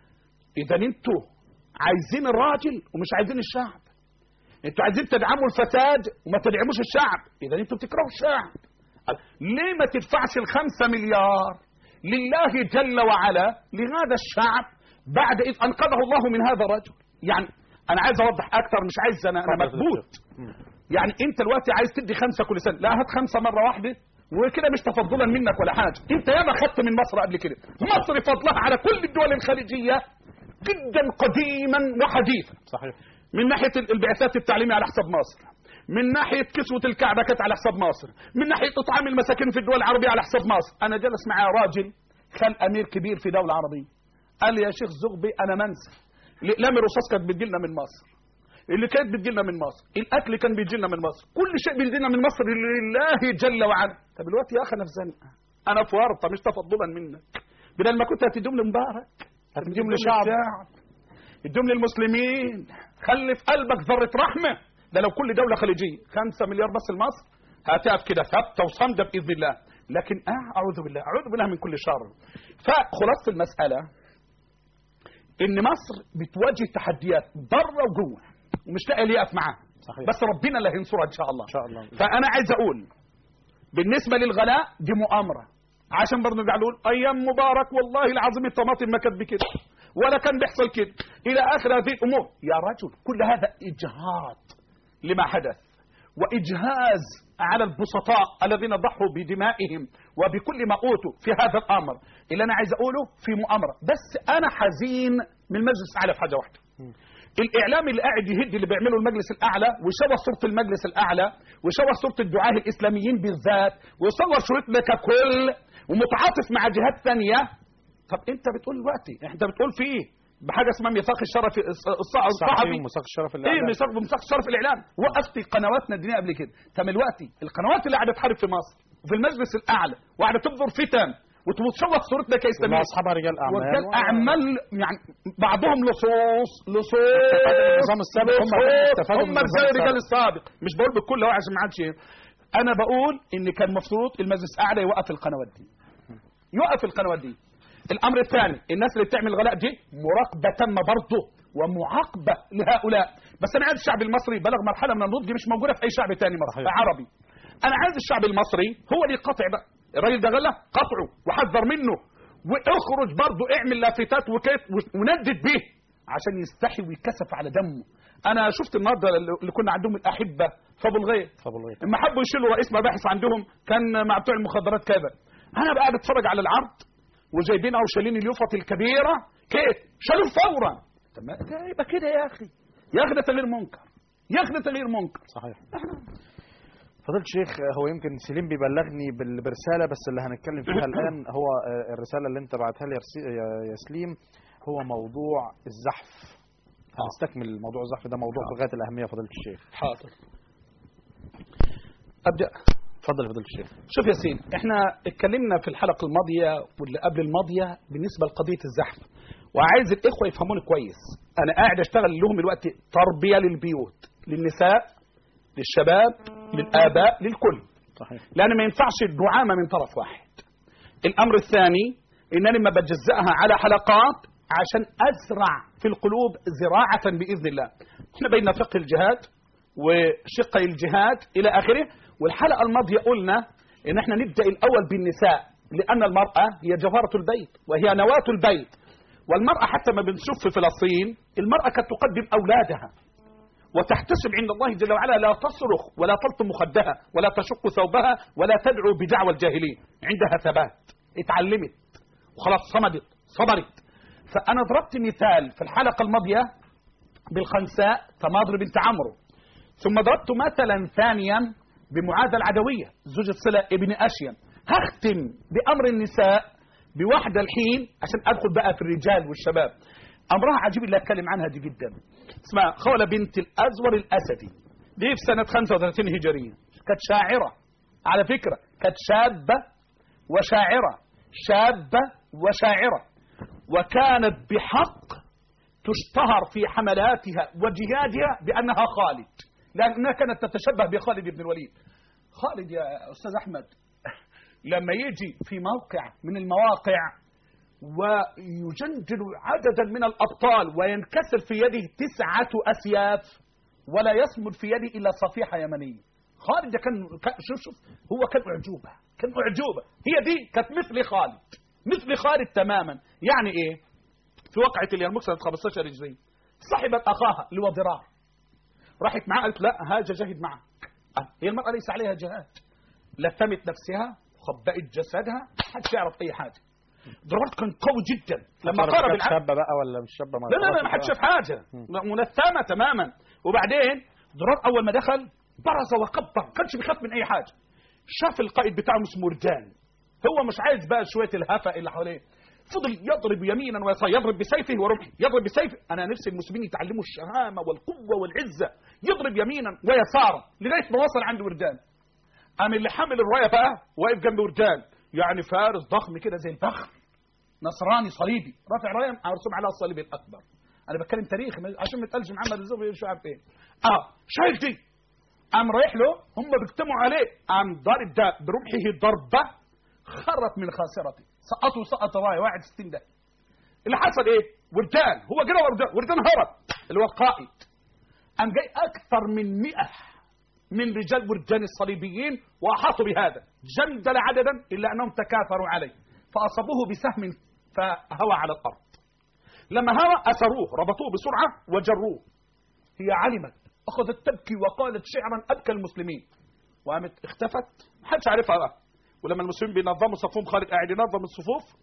إذا أنتوا عايزين الراجل ومش عايزين الشعب انتوا عايزين تدعموا الفساد وما تدعموش الشعب اذا انتوا بتكرهوا الشعب قال، ليه ما تدفعش الخمسة مليار لله جل وعلا لهذا الشعب بعد اذ انقذه الله من هذا الرجل يعني انا عايز اوضح اكتر مش عايز انا انا اتفضل يا مكبوت يعني انت دلوقتي عايز تدي خمسة كل سنة لا هات خمسة مرة واحدة وكده مش تفضلا منك ولا حاجة انت ياما خدت من مصر قبل كده مصر فضلها على كل الدول الخليجية جدا قديما وحديثا صحيح من ناحيه البعثات التعليميه على حساب مصر من ناحيه كسوه الكعبه كانت على حساب مصر من ناحيه اطعام المساكين في الدول العربيه على حساب مصر انا جلس معايا راجل خال امير كبير في دوله عربيه قال لي يا شيخ زغبي انا منسى الاقلام الرصاص كانت بتجيلنا من مصر اللي كانت بتجيلنا من مصر الاكل كان بيجيلنا من مصر كل شيء بيجيلنا من مصر لله جل وعلا طب الوقت يا اخي انا في زنقه انا في ورطه مش تفضلا منك بدل ما كنت هتدوم لمبارك هتديهم لشعب ادهم للمسلمين خلي في قلبك ذره رحمه ده لو كل دوله خليجيه خمسة مليار بس لمصر هتقف كده ثابته وصامده باذن الله لكن آه اعوذ بالله اعوذ بالله من كل شر فخلاصه المساله ان مصر بتواجه تحديات بره وجوه ومش لاقي اللي يقف معاها صحيح. بس ربنا اللي هينصرها ان شاء الله ان شاء الله فانا عايز اقول بالنسبه للغلاء دي مؤامره عشان برضه نرجع نقول ايام مبارك والله العظيم الطماطم ما كانت بكده ولا كان بيحصل كده الى اخر هذه الامور يا رجل كل هذا اجهاض لما حدث واجهاز على البسطاء الذين ضحوا بدمائهم وبكل ما اوتوا في هذا الامر اللي انا عايز اقوله في مؤامره بس انا حزين من المجلس الاعلى في حاجه واحده الاعلام اللي قاعد يهد اللي بيعمله المجلس الاعلى ويشوه صوره المجلس الاعلى ويشوه صوره الدعاه الاسلاميين بالذات ويصور صورتنا ككل ومتعاطف مع جهات ثانيه طب انت بتقول دلوقتي انت بتقول في ايه بحاجه اسمها ميثاق الشرف الص- الصحفي ومساق الشرف ايه الاعلام ميثاق بميثاق الشرف الاعلام وقفت قنواتنا الدينيه قبل كده طب دلوقتي القنوات اللي قاعده تحارب في مصر وفي المجلس الاعلى وقاعده تبذر فتن وتشوه صورتنا ولا كاسلاميين اصحابها رجال اعمال ورجال و- اعمال يعني بعضهم لصوص لصوص استفادوا من النظام السابق، هم لصوص. استفادوا من هم النظام زي الرجال السابق. السابق مش بقول بالكل اهو عشان ما حدش ي- انا بقول ان كان المفروض المجلس الاعلى يوقف القنوات دي يوقف القنوات دي الامر الثاني الناس اللي بتعمل غلاء دي مراقبه تامه برضه ومعاقبه لهؤلاء بس انا عايز الشعب المصري بلغ مرحله من النضج مش موجوده في اي شعب تاني مصري صحيح. عربي انا عايز الشعب المصري هو اللي يقاطع بقى الراجل ده غلى قطعه وحذر منه واخرج برضه اعمل لافتات وكيف وندد به عشان يستحي ويكسف على دمه انا شفت النهارده اللي كنا عندهم الاحبه في ابو الغيط طب والله لما حبوا يشيلوا رئيس مباحث عندهم كان مع بتوع المخدرات كذا انا بقى بتفرج على العرض وجايبين او شايلين اليوفط الكبيره كيف شالوه فورا طب ما ده يبقى كده يا اخي يا اخي ده تغيير منكر يا اخي ده تغيير منكر صحيح فضيلة الشيخ هو يمكن سليم بيبلغني بال- برسالة بس اللي هنتكلم فيها الآن هو آه، الرسالة اللي أنت بعتها لي يا رسي- يا- يا سليم هو موضوع الزحف هنستكمل موضوع الزحف ده موضوع في غاية الأهمية فضيلة الشيخ حاضر ابدا اتفضل يا فضيلة الشيخ شوف يا سيدي احنا اتكلمنا في الحلقه الماضيه واللي قبل الماضيه بالنسبه لقضيه الزحف وعايز الاخوه يفهموني كويس انا قاعد اشتغل لهم الوقت تربيه للبيوت للنساء للشباب للاباء للكل صحيح لان ما ينفعش الدعامه من طرف واحد الامر الثاني انني لما بجزئها على حلقات عشان ازرع في القلوب زراعه باذن الله احنا بين فقه الجهاد وشقي الجهاد الى اخره والحلقه الماضيه قلنا ان احنا نبدا الاول بالنساء لان المراه هي جوهره البيت وهي نواه البيت والمراه حتى ما بنشوف في فلسطين المراه كانت تقدم اولادها وتحتسب عند الله جل وعلا لا تصرخ ولا تلطم خدها ولا تشق ثوبها ولا تدعو بدعوى الجاهلين عندها ثبات اتعلمت وخلاص صمدت صبرت فأنا ضربت مثال في الحلقة الماضية بالخنساء تماضر بنت عمرو ثم ضربت مثلا ثانيا بمعاذ العدوية زوجة صلة ابن أشيم هختم بأمر النساء بواحدة الحين عشان أدخل بقى في الرجال والشباب أمرها عجيب اللي أتكلم عنها دي جدا اسمها خولة بنت الأزور الأسدي دي في سنة 35 هجرية كانت شاعرة على فكرة كانت شابة وشاعرة شابة وشاعرة وكانت بحق تشتهر في حملاتها وجهادها بأنها خالد لأنها كانت تتشبه بخالد بن الوليد خالد يا أستاذ أحمد لما يجي في موقع من المواقع ويجندل عددا من الأبطال وينكسر في يده تسعة أسياف ولا يصمد في يده إلا صفيحة يمنية خالد ده كان كان- شوف شوف هو كان أعجوبة كان أعجوبة هي دي كانت مثل خالد مثل خالد تماما يعني إيه في وقعة اليرموك سنة 15 هجرية صحبت أخاها اللي هو ضرار راحت معاه قالت لا هاجة جاهد معك آه، هي المرأة ليس عليها جهاد لثمت نفسها خبأت جسدها محدش يعرف أي حاجة ضرار كان قوي جدا لما تعرف قارب كانت العبد شابة بقى ولا مش شابة ما لا لا لا تعرفش ما حدش بقى. شاف حاجه منثمه تماما وبعدين ضرار اول ما دخل برز وكبر ما كانش بيخاف من اي حاجه شاف القائد بتاعه اسمه رجال هو مش عايز بقى شويه الهفا اللي حواليه فضل يضرب يمينا ويسارا يضرب بسيفه ورمحه يضرب بسيفه انا نفسي المسلمين يتعلموا الشهامه والقوه والعزه يضرب يمينا ويسارا لغايه ما وصل عند وردان قام اللي حامل الرايه بقى واقف جنب وردان يعني فارس ضخم كده زي الفخر نصراني صليبي رافع رايه مرسوم عليها الصليب الاكبر انا بتكلم تاريخ عشان ما يتقالش محمد الزهري مش عارف ايه اه شايف دي قام رايح له هم بيجتمعوا عليه قام ضارب ده برمحه ضربه خرت من خاسرته سقطوا سقط رايه واحد ستين ده اللي حصل ايه وردان هو جرى وردان وردان هرب اللي هو القائد قام جاي اكثر من 100 من رجال وردان الصليبيين واحاطوا بهذا جندل عددا الا انهم تكاثروا عليه فاصابوه بسهم فهوى على الارض لما هوى اسروه ربطوه بسرعه وجروه هي علمت اخذت تبكي وقالت شعرا ابكى المسلمين وقامت اختفت ما حدش عارفها بقى ولما المسلمين بينظموا صفهم خالد قاعد ينظم الصفوف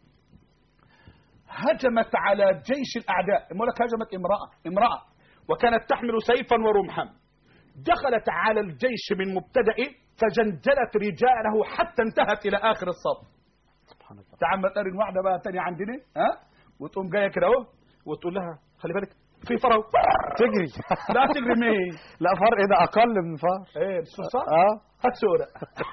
هجمت على جيش الاعداء يقول لك هجمت امراه امراه وكانت تحمل سيفا ورمحا دخلت على الجيش من مبتدئه فجندلت رجاله حتى انتهت الى اخر الصف سبحان الله تعال ما تقرن واحده بقى تانية عندنا ها وتقوم جايه كده اهو وتقول لها خلي بالك في فرو تجري لا تجري مين لا فرق ده اقل من فرق ايه الصرصار اه هات صوره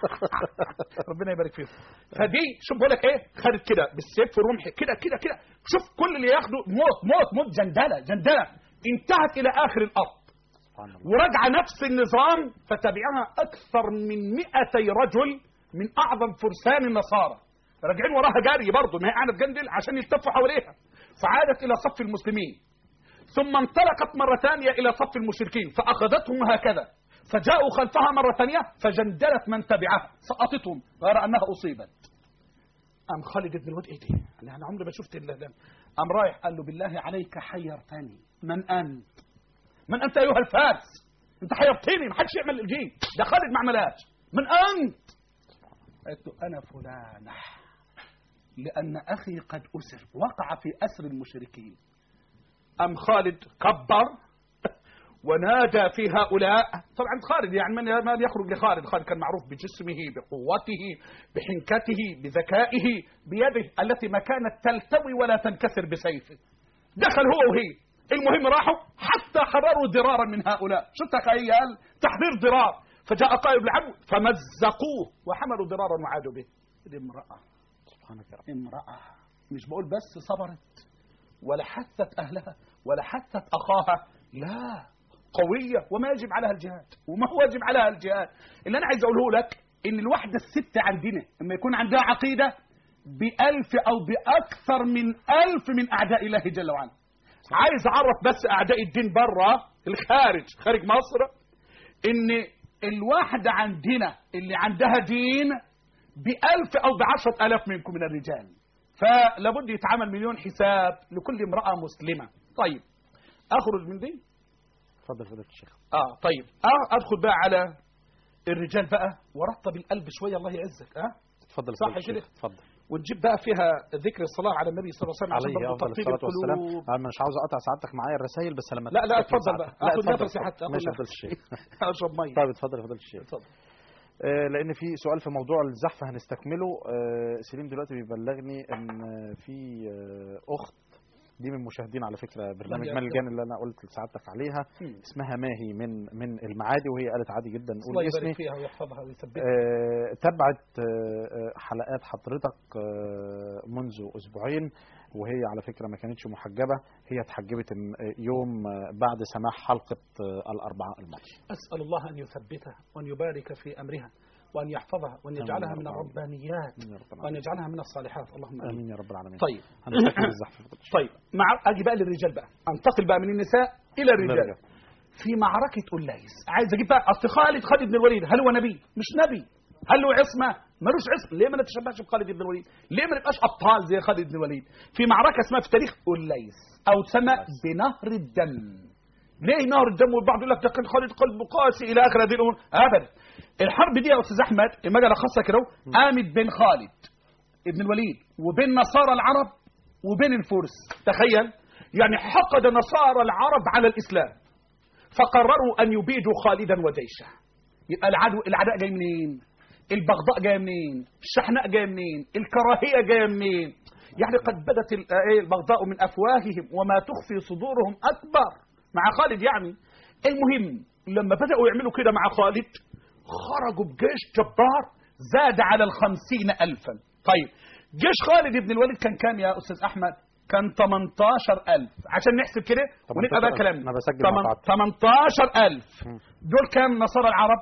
ربنا يبارك فيهم فدي شوف بقول لك ايه خدت كده بالسيف والرمح كده كده كده شوف كل اللي ياخده موت موت موت جندله جندله انتهت الى اخر الارض سبحان الله ورجع نفس النظام فتبعها أكثر من 200 رجل من أعظم فرسان النصارى راجعين وراها جري برضه ما هي قاعدة تجندل عشان يلتفوا حواليها فعادت إلى صف المسلمين ثم انطلقت مرة ثانية إلى صف المشركين فأخذتهم هكذا فجاءوا خلفها مرة ثانية فجندلت من تبعها سقطتهم غير أنها أصيبت أم خالد بن الوليد إيه دي؟ أنا أنا عمري ما شفت إلا ده أم رايح قال له بالله عليك حيرتني من أنت؟ من انت ايها الفارس انت حيرتني ما حدش يعمل الجيل ده خالد ما عملهاش من انت قلت له انا فلانه لان اخي قد اسر وقع في اسر المشركين ام خالد كبر ونادى في هؤلاء طبعا خالد يعني من من يخرج لخالد خالد كان معروف بجسمه بقوته بحنكته بذكائه بيده التي ما كانت تلتوي ولا تنكسر بسيفه دخل هو وهي المهم راحوا حتى حرروا ضرارا من هؤلاء شو تخيل تحرير ضرار فجاء قائد العدو فمزقوه وحملوا ضرارا وعادوا به دي امرأة سبحانك يا رب امرأة مش بقول بس صبرت ولا حثت أهلها ولا حثت أخاها لا قوية وما يجب عليها الجهاد وما هو يجب عليها الجهاد اللي أنا عايز أقوله لك إن الواحدة الست عندنا لما يكون عندها عقيدة بألف أو بأكثر من ألف من أعداء الله جل وعلا عايز اعرف بس اعداء الدين بره الخارج خارج مصر ان الواحدة عندنا اللي عندها دين بألف أو بعشرة ألاف منكم من الرجال فلابد يتعمل مليون حساب لكل امرأة مسلمة طيب أخرج من دي اتفضل فضيله الشيخ آه طيب آه أدخل بقى على الرجال بقى ورطب القلب شوية الله يعزك آه اتفضل صح فضيلة كده؟ الشيخ اتفضل ونجيب بقى فيها ذكر الصلاة على النبي صلى الله عليه وسلم عشان عليه برضه افضل ترتيب الصلاه والسلام القلوب انا مش عاوز اقطع سعادتك معايا الرسائل بس لما لا لا تستكمل اتفضل بقى سعادتك. لا اخد اتفضل نفسي حتى ماشي يا اخد فضيله الشيخ نفسي. اشرب ميه طيب اتفضل يا فضيله الشيخ اتفضل آه، لان في سؤال في موضوع الزحف هنستكمله آه، سليم دلوقتي بيبلغني ان آه، في آه، اخت دي من مشاهدين على فكره برنامج الله مال يرضى. الجان اللي انا قلت لسعادتك عليها مم. اسمها ماهي من من المعادي وهي قالت عادي جدا الله قول يبارك اسمي فيها ويحفظها ويثبتها آه، تابعت آه، آه، حلقات حضرتك آه، منذ اسبوعين وهي على فكره ما كانتش محجبه هي اتحجبت م- آه، يوم آه، بعد سماع حلقه آه، الاربعاء الماضي أسأل الله أن يثبتها وأن يبارك في أمرها وأن يحفظها وأن يجعلها آمين من يا رب الربانيات آمين يا رب وأن العالمين. يجعلها من الصالحات اللهم آمين امين يا رب العالمين طيب هنستكمل الزحف فضيلة الشيخ. طيب مع أجي بقى للرجال بقى أنتقل بقى من النساء إلى الرجال للرجال. في معركة أوليس عايز أجيب بقى أصل خالد خالد بن الوليد هل هو نبي؟ مش نبي هل له عصمة؟ ملوش عصمة ليه ما نتشبهش بخالد بن الوليد؟ ليه ما نبقاش أبطال زي خالد بن الوليد؟ في معركة اسمها في تاريخ أوليس أو تسمى بنهر الدم ليه نهر الدم والبعض يقول لك ده كان خالد قلبه قاسي الى اخر هذه الامور ابدا الحرب دي يا استاذ احمد لما اجي الخصها كده قامت بين خالد ابن الوليد وبين نصارى العرب وبين الفرس تخيل يعني حقد نصارى العرب على الاسلام فقرروا ان يبيدوا خالدا وجيشه يبقى العدو الاعداء جاي منين البغضاء جايه منين الشحناء جايه منين الكراهيه جايه منين يعني قد بدت ال- آه، إيه البغضاء من افواههم وما تخفي صدورهم اكبر مع خالد يعني المهم لما بداوا يعملوا كده مع خالد خرجوا بجيش جبار زاد على الخمسين ألفا طيب جيش خالد بن الوليد كان كام يا استاذ احمد كان 18000 عشان نحسب كده ونبقى بقى 18,000. كلامنا أنا بسجل مع بعض. 18000 مم. دول كام نصارى العرب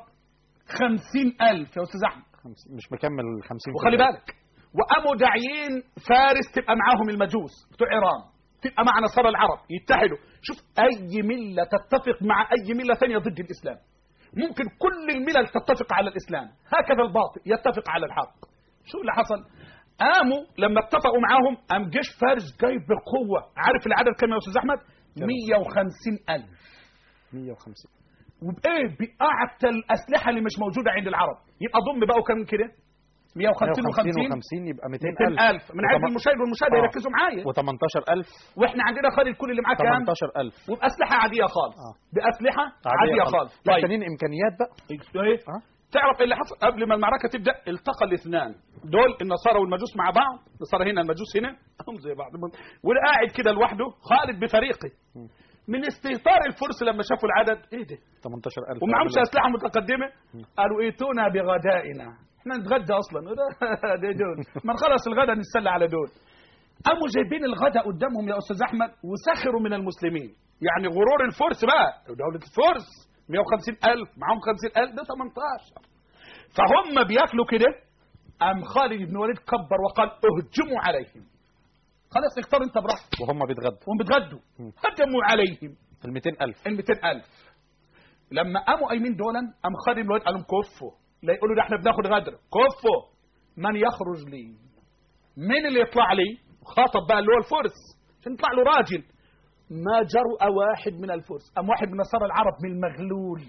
50000 يا استاذ احمد خمس- مش مكمل ال 50 وخلي بالك وقاموا داعيين فارس تبقى معاهم المجوس بتوع ايران تبقى مع نصارى العرب يتحدوا شوف اي مله تتفق مع اي مله ثانيه ضد الاسلام ممكن كل الملل تتفق على الاسلام هكذا الباطل يتفق على الحق شو اللي حصل قاموا لما اتفقوا معاهم قام جيش فارس جايب بالقوه عارف العدد كم يا استاذ احمد 150 الف 150 وبايه باعتى الاسلحه اللي مش موجوده عند العرب يبقى ضم بقوا كم كده 150 و50 و50 يبقى 200000 200000 من عند وطم- المشاهد والمشاهد آه. يركزوا معايا و18000 واحنا عندنا خالد كل اللي معاه كام 18000 وباسلحه عاديه خالص آه. باسلحه عاديه خالص لا طيب تانيين امكانيات بقى ايه آه. تعرف ايه اللي حصل قبل ما المعركه تبدا التقى الاثنان دول النصارى والمجوس مع بعض النصارى هنا المجوس هنا هم زي بعض واللي قاعد كده لوحده خالد بفريقه من استهتار الفرس لما شافوا العدد ايه ده 18000 ومعهمش اسلحه متقدمه قالوا ايتونا بغدائنا احنا نتغدى اصلا ده دول ما نخلص الغدا نتسلى على دول قاموا جايبين الغدا قدامهم يا استاذ احمد وسخروا من المسلمين يعني غرور الفرس بقى دوله الفرس 150000 معاهم 50000 ده 18 فهم بياكلوا كده قام خالد بن وليد كبر وقال اهجموا عليهم خلاص اختار انت براحتك وهم بيتغدوا وهم بتغدوا هجموا عليهم ال 200000 ال 200000 لما قاموا قايمين دولا قام خالد بن الوليد قال لهم كفوا لا يقولوا ده احنا بناخد غدر كفوا من يخرج لي مين اللي يطلع لي خاطب بقى اللي هو الفرس عشان يطلع له راجل ما جرؤ واحد من الفرس قام واحد من نصارى العرب من المغلول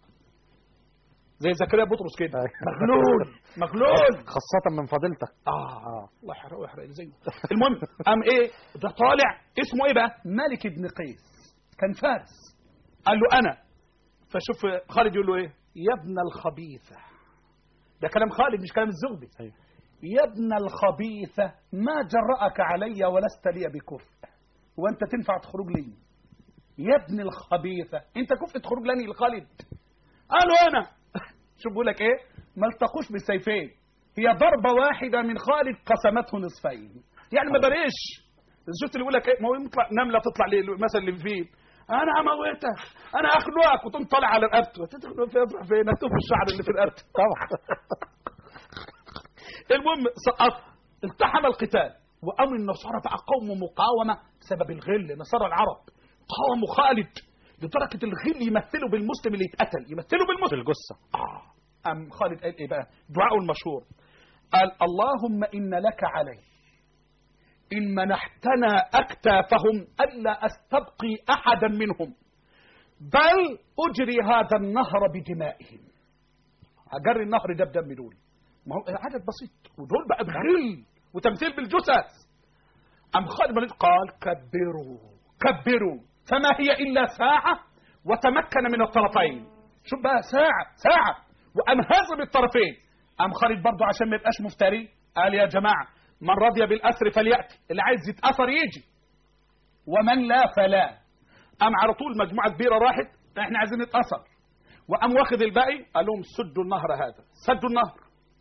زي زكريا بطرس كده مغلول مغلول خاصة من فضيلتك اه الله يحرق ويحرق زيه المهم قام ايه ده طالع اسمه ايه بقى ملك بن قيس كان فارس قال له انا فشوف خالد يقول له ايه يا ابن الخبيثه ده كلام خالد مش كلام الزغبي أيوة. يا ابن الخبيثه ما جرأك علي ولست لي بكفء وانت تنفع تخرج لي يا ابن الخبيثه انت كفء تخرج لني لخالد قالوا انا شوف بيقول لك ايه ما التقوش بالسيفين هي ضربه واحده من خالد قسمته نصفين يعني ما بريش شفت اللي يقول لك ايه ما هو يطلع نمله تطلع لي مثلا اللي فيه انا هموتك انا هخنقك وتقوم طالع على رقبته تخنق فين تروح فين هتوف الشعر اللي في رقبته طبعا المهم سقط التحم القتال وقام النصارى بقى قوم مقاومه بسبب الغل نصارى العرب قاوموا خالد لدرجه الغل يمثلوا بالمسلم اللي اتقتل يمثلوا في بالمسلم الجثة آه. أم خالد قال إيه بقى دعاء المشهور قال اللهم إن لك علي إن منحتنا أكتافهم ألا أستبقي أحدا منهم بل أجري هذا النهر بدمائهم أجري النهر ده بدم دول ما هو عدد بسيط ودول بقى بغل وتمثيل بالجثث أم خالد بن الوليد قال كبروا كبروا فما هي إلا ساعة وتمكن من الطرفين شوف بقى ساعة ساعة وأم هزم الطرفين أم خالد برضه عشان ما يبقاش مفتري قال يا جماعة من رضي بالأسر فليأتي اللي عايز يتأثر يجي ومن لا فلا أم على طول مجموعة كبيرة راحت احنا عايزين نتأثر وأم واخد الباقي قال لهم سدوا النهر هذا سدوا النهر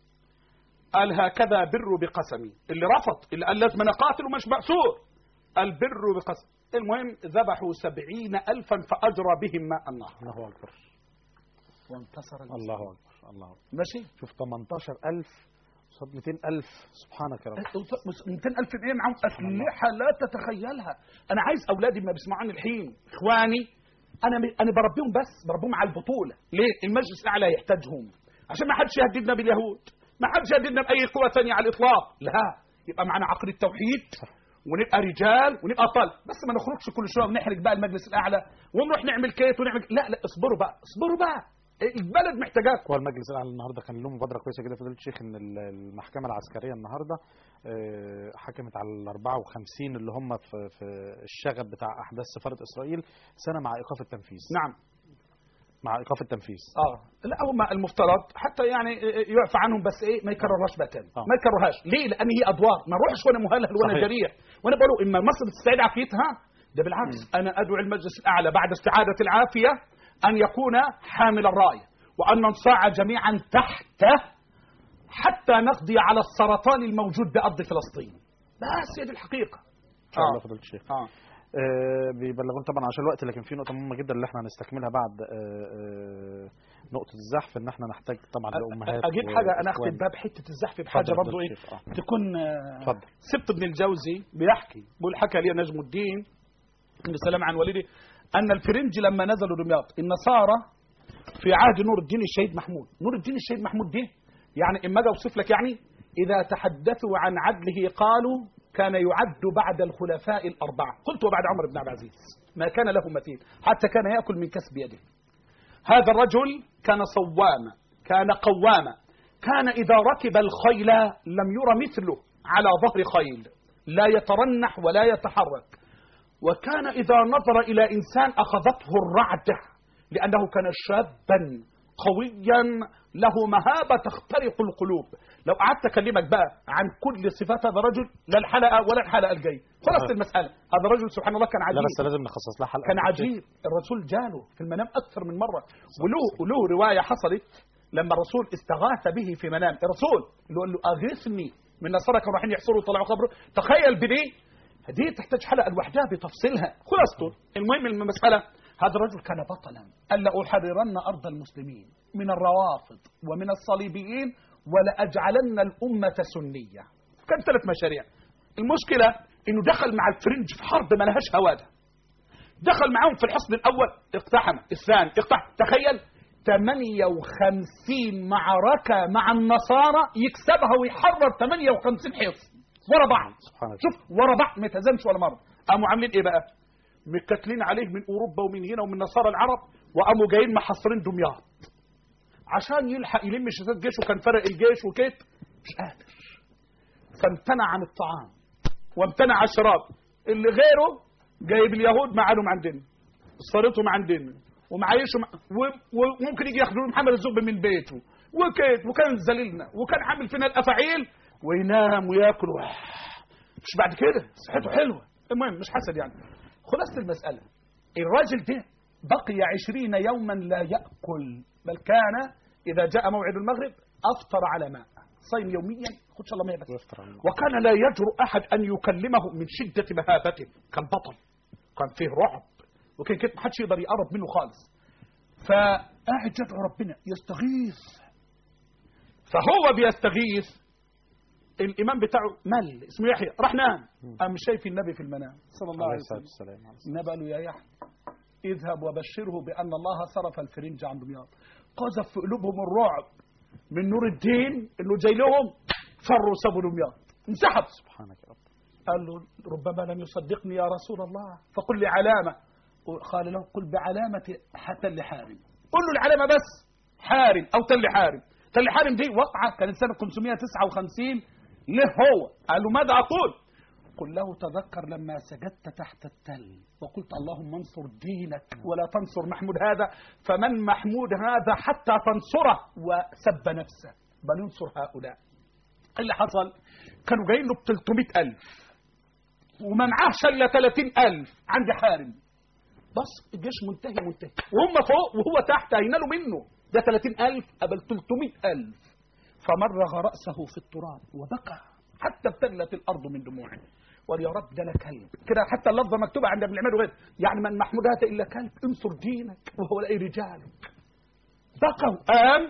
قال هكذا بر بقسمي اللي رفض اللي قال لازم انا قاتل ومش مأسور قال بر بقسم المهم ذبحوا سبعين ألفا فأجرى بهم ماء النهر الله أكبر وانتصر الله أكبر الله أكبر ماشي شوف 18000 قصاد 200000 سبحانك يا رب 200000 ايه معاهم اسلحه لا تتخيلها انا عايز اولادي ما بيسمعوني الحين اخواني انا انا بربيهم بس بربيهم على البطوله ليه المجلس الاعلى يحتاجهم عشان ما حدش يهددنا باليهود ما حدش يهددنا باي قوه ثانيه على الاطلاق لا يبقى معنا عقل التوحيد ونبقى رجال ونبقى ابطال بس ما نخرجش كل شويه ونحرج بقى المجلس الاعلى ونروح نعمل كيت ونعمل لا لا اصبروا بقى اصبروا بقى البلد محتاجاكم هو المجلس الاعلى النهارده كان له مبادره كويسه كده فضيله الشيخ ان ال- المحكمه العسكريه النهارده آه، حكمت على ال 54 اللي هم في في الشغب بتاع احداث سفاره اسرائيل سنه مع ايقاف التنفيذ نعم مع ايقاف التنفيذ اه لا هم المفترض حتى يعني يعفى عنهم بس ايه ما يكررهاش بقى تاني آه. ما يكررهاش ليه لان هي ادوار ما اروحش وانا مهلهل وانا صحيح. جريح وانا بقول اما مصر تستعيد عافيتها ده بالعكس انا ادعو المجلس الاعلى بعد استعاده العافيه ان يكون حامل الرايه وان ننصاع جميعا تحت حتى نقضي على السرطان الموجود بأرض فلسطين بس هي دي الحقيقة ان شاء الله آه. فضيله الشيخ آه. آه، بيبلغون طبعا عشان الوقت لكن في نقطه مهمه جدا اللي احنا هنستكملها بعد آه، آه، نقطه الزحف ان احنا نحتاج طبعا لامهات اجيب حاجه انا وإخوان. اختم باب حته الزحف بحاجه اتفضل برضو فضيلة ايه الشيخ. آه. تكون آه، اتفضل. سبط ابن الجوزي بيحكي بيقول حكى لي نجم الدين بن سلام عن والده ان الفرنج لما نزلوا دمياط النصارى في عهد نور الدين الشهيد محمود نور الدين الشهيد محمود ده يعني اما اجي اوصف لك يعني اذا تحدثوا عن عدله قالوا كان يعد بعد الخلفاء الاربعه قلت وبعد عمر بن عبد العزيز ما كان له مثيل حتى كان ياكل من كسب يده هذا الرجل كان صواما كان قواما كان إذا ركب الخيل لم ير مثله على ظهر خيل لا يترنح ولا يتحرك وكان إذا نظر إلى إنسان أخذته الرعدة لأنه كان شابا قويا له مهابة تخترق القلوب لو قعدت أكلمك بقى عن كل صفات هذا الرجل لا الحلقة ولا الحلقة الجاية خلاص المسألة هذا الرجل سبحان الله كان لا عجيب بس لازم نخصص لها حلقه كان فضيلة الشيخ. عجيب الرسول جاله في المنام أكثر من مرة وله, وله رواية حصلت لما الرسول استغاث به في منام الرسول اللي قال له أغثني من نصارى كانوا رايحين يحصروا وطلعوا قبره تخيل بدي دي تحتاج حلقة لوحدها بتفصيلها خلاصته المهم المسألة هذا الرجل كان بطلا قال لأحررن أرض المسلمين من الروافض ومن الصليبيين ولأجعلن الأمة سنية كان ثلاث مشاريع المشكلة انه دخل مع الفرنج في حرب ما لهاش هواده دخل معاهم في الحصن الاول اقتحم الثاني اقتحم تخيل 58 معركة مع النصارى يكسبها ويحرر 58 حصن ورا بعض سبحان الله. شوف ورا بعض ما يتهزمش ولا مرة قاموا عاملين ايه بقى متكتلين عليه من اوروبا ومن هنا ومن نصارى العرب وقاموا جايين محاصرين دمياط عشان يلحق يلم شتات جيشه كان فرق الجيش وكيت مش قادر فامتنع عن الطعام وامتنع عن الشراب اللي غيره جايب اليهود معاهم عندنا صارتهم عندنا ومعايشهم و- وممكن يجي ياخدوا له محمد الزغبي من بيته وكيت وكان ذليلنا وكان عامل فينا الافاعيل وينام وياكل و... مش بعد كده صحته حلوه المهم مش حسد يعني خلاصه المساله الراجل ده بقي عشرين يوما لا ياكل بل كان اذا جاء موعد المغرب افطر على ماء صيم يوميا خدش الله ما بس ويفطر على الماء. وكان لا يجرؤ أحد أن يكلمه من شدة مهابته كان بطل كان فيه رعب وكان كده محدش يقدر يقرب منه خالص فقاعد يدعو ربنا يستغيث فهو بيستغيث الإمام بتاعه مل اسمه يحيى راح نام قام شايف النبي في المنام صلى الله عليه عليه الصلاه وسلم والسلام عليه الصلاة النبي قال له يا يحيى اذهب وبشره بأن الله صرف الفرنج عن دمياط قذف في قلوبهم الرعب من نور الدين انه جاي لهم فروا سابوا دمياط انسحب سبحانك يا رب قال له ربما لم يصدقني يا رسول الله فقل لي علامة قال له قل بعلامة تل حارم قل له العلامة بس حارم أو تل حارم تل حارم دي وقعة كانت سنة 559 له هو قال له ماذا أقول قل له تذكر لما سجدت تحت التل وقلت اللهم انصر دينك ولا تنصر محمود هذا فمن محمود هذا حتى تنصره وسب نفسه بل ينصر هؤلاء إيه اللي حصل كانوا جايين له ب 300000 وما معاهش الا 30000 عند حارم بس الجيش منتهي منتهي وهم فوق وهو تحت هينالوا منه ده 30000 قبل 300000 فمرغ رأسه في التراب وبكى حتى ابتلت الأرض من دموعه وقال يا رب ده انا كلب كده حتى اللفظه مكتوبه عند ابن العماد وغيره يعني من محمود هذا الا كلب انصر دينك وهو لاي رجالك بقوا قام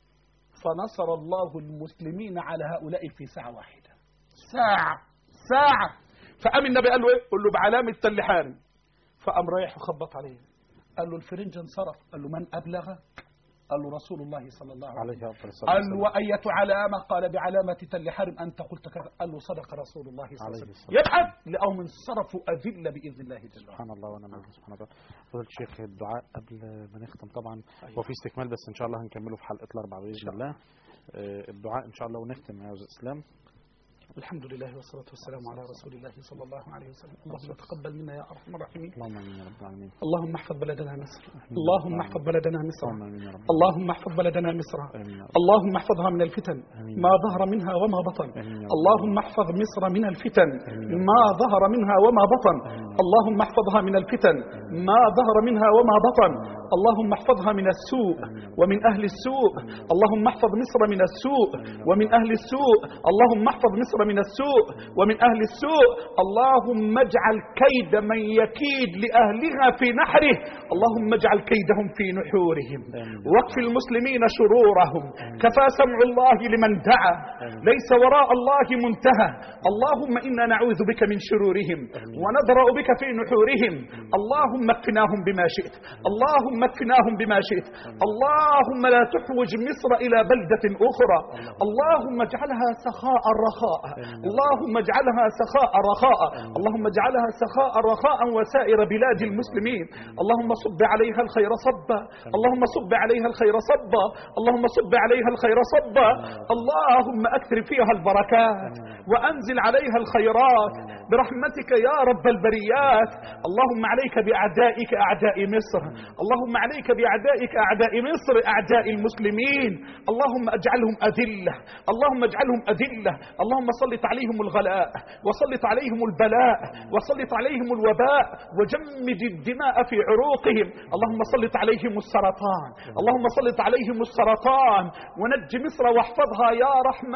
فنصر الله المسلمين على هؤلاء في ساعه واحده ساعه ساعه فقام النبي قال له ايه قال له بعلامه تل حارم فقام رايح وخبط عليه قال له الفرنج انصرف قال له من ابلغك قال له رسول الله صلى الله عليه وسلم عليه افضل الصلاه قال له والسلام وأية علامة قال بعلامة تل حرم أنت قلت كذا قال له صدق رسول الله صلى الله عليه عليه وسلم الصلاة يبحث لقوم انصرفوا أذل بإذن الله جل وعلا سبحان الله ونعم بالله سبحان الله فضيلة الشيخ الدعاء قبل ما نختم طبعا هو في استكمال بس ان شاء الله هنكمله في حلقه الاربعاء باذن الله آه، الدعاء ان شاء الله ونختم يا استاذ اسلام الحمد لله والصلاة والسلام على رسول الله صلى الله عليه وسلم اللهم تقبل منا يا أرحم الراحمين اللهم امين يا رب العالمين اللهم احفظ بلدنا مصر اللهم احفظ بلدنا مصر اللهم امين يا رب اللهم احفظ بلدنا مصر امين يا رب اللهم احفظها من الفتن آمين. ما ظهر منها وما بطن آمين يا رب. اللهم احفظ مصر من الفتن آمين يا رب. ما ظهر منها وما بطن آمين. اللهم احفظها من الفتن ما ظهر منها وما بطن اللهم احفظها من السوء ومن أهل السوء اللهم احفظ مصر من السوء ومن أهل السوء اللهم احفظ مصر من السوء ومن أهل السوء اللهم اجعل كيد من يكيد لأهلها في نحره اللهم اجعل كيدهم في نحورهم واكف المسلمين شرورهم كفى سمع الله لمن دعا ليس وراء الله منتهى اللهم إنا نعوذ بك من شرورهم ونضرأ بك في نحورهم اللهم اكفناهم بما شئت اللهم اكفناهم بما شئت اللهم لا تحوج مصر إلى بلدة أخرى اللهم اجعلها سخاء رخاء اللهم اجعلها سخاء رخاء اللهم اجعلها سخاء رخاء وسائر بلاد المسلمين اللهم صب عليها الخير صبا اللهم صب عليها الخير صبا اللهم صب عليها الخير صبا اللهم اكثر فيها البركات وانزل عليها الخيرات برحمتك يا رب البريات اللهم عليك باعدائك اعداء مصر اللهم عليك باعدائك اعداء مصر اعداء المسلمين اللهم اجعلهم اذله اللهم اجعلهم اذله اللهم سلط عليهم الغلاء وسلط عليهم البلاء وسلط عليهم الوباء وجمد الدماء في عروقهم اللهم سلط عليهم السرطان اللهم سلط عليهم السرطان ونج مصر واحفظها يا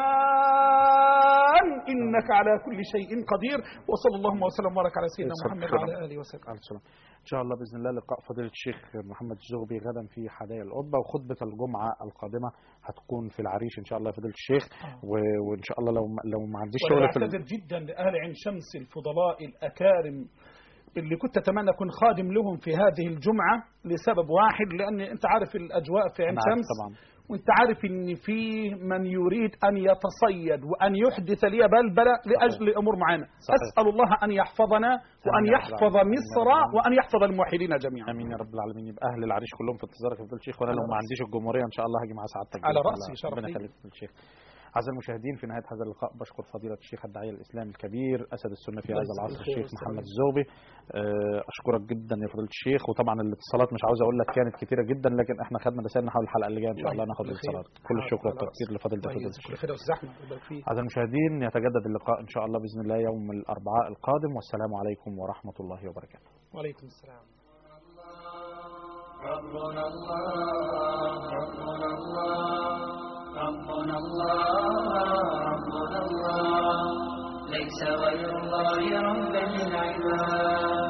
رحمن انك على كل شيء قدير وصلى الله وسلم وبارك على سيدنا محمد وعلى اله وصحبه عليه السلام ان شاء الله باذن الله لقاء فضيله الشيخ محمد الزغبي غدا في حدائق القبه وخطبه الجمعه القادمه هتكون في العريش ان شاء الله يا فضيله الشيخ و- وان شاء الله لو لو ما عنديش شغل في ال- واعتذر جدا لاهل عين شمس الفضلاء الاكارم اللي كنت اتمنى اكون خادم لهم في هذه الجمعه لسبب واحد لان انت عارف الاجواء في عين أنا عارف شمس طبعا وانت عارف ان في من يريد ان يتصيد وان يحدث لي بلبله لاجل امور معينه صحيح. اسال الله ان يحفظنا وان آمين يا رب يحفظ العالمين. مصر آمين يا رب وان يحفظ الموحدين جميعا امين يا رب العالمين يبقى اهل العريش كلهم في انتظارك يا فضيله الشيخ وانا على لو ما رأسي. عنديش الجمهوريه ان شاء الله هاجي مع سعادتك على بإذن رأسي، الله. شرف ربنا لي. يخليك يا فضيله الشيخ أعزائي المشاهدين في نهاية هذا اللقاء بشكر فضيلة الشيخ الداعية الإسلامي الكبير أسد السنة في الله هذا يجزاك العصر الخير الشيخ والسلام. محمد الزوبي آه، أشكرك جدا يا فضيلة الشيخ وطبعا الاتصالات مش عاوز أقول لك كانت كتيرة جدا لكن إحنا خدنا رسائل نحاول الحلقة اللي جاية إن شاء الله ناخد الله الاتصالات يخليك. كل الشكر على والتقدير رأسي. لفضيلة الله فضيلة يجزاك الشيخ الخير والزحمه يبارك فيك أعزائي المشاهدين يتجدد اللقاء إن شاء الله بإذن الله يوم الأربعاء القادم والسلام عليكم ورحمة الله وبركاته وعليكم السلام ربنا الله ربنا الله ربنا الله ربنا الله ليس غير الله ربا للعباد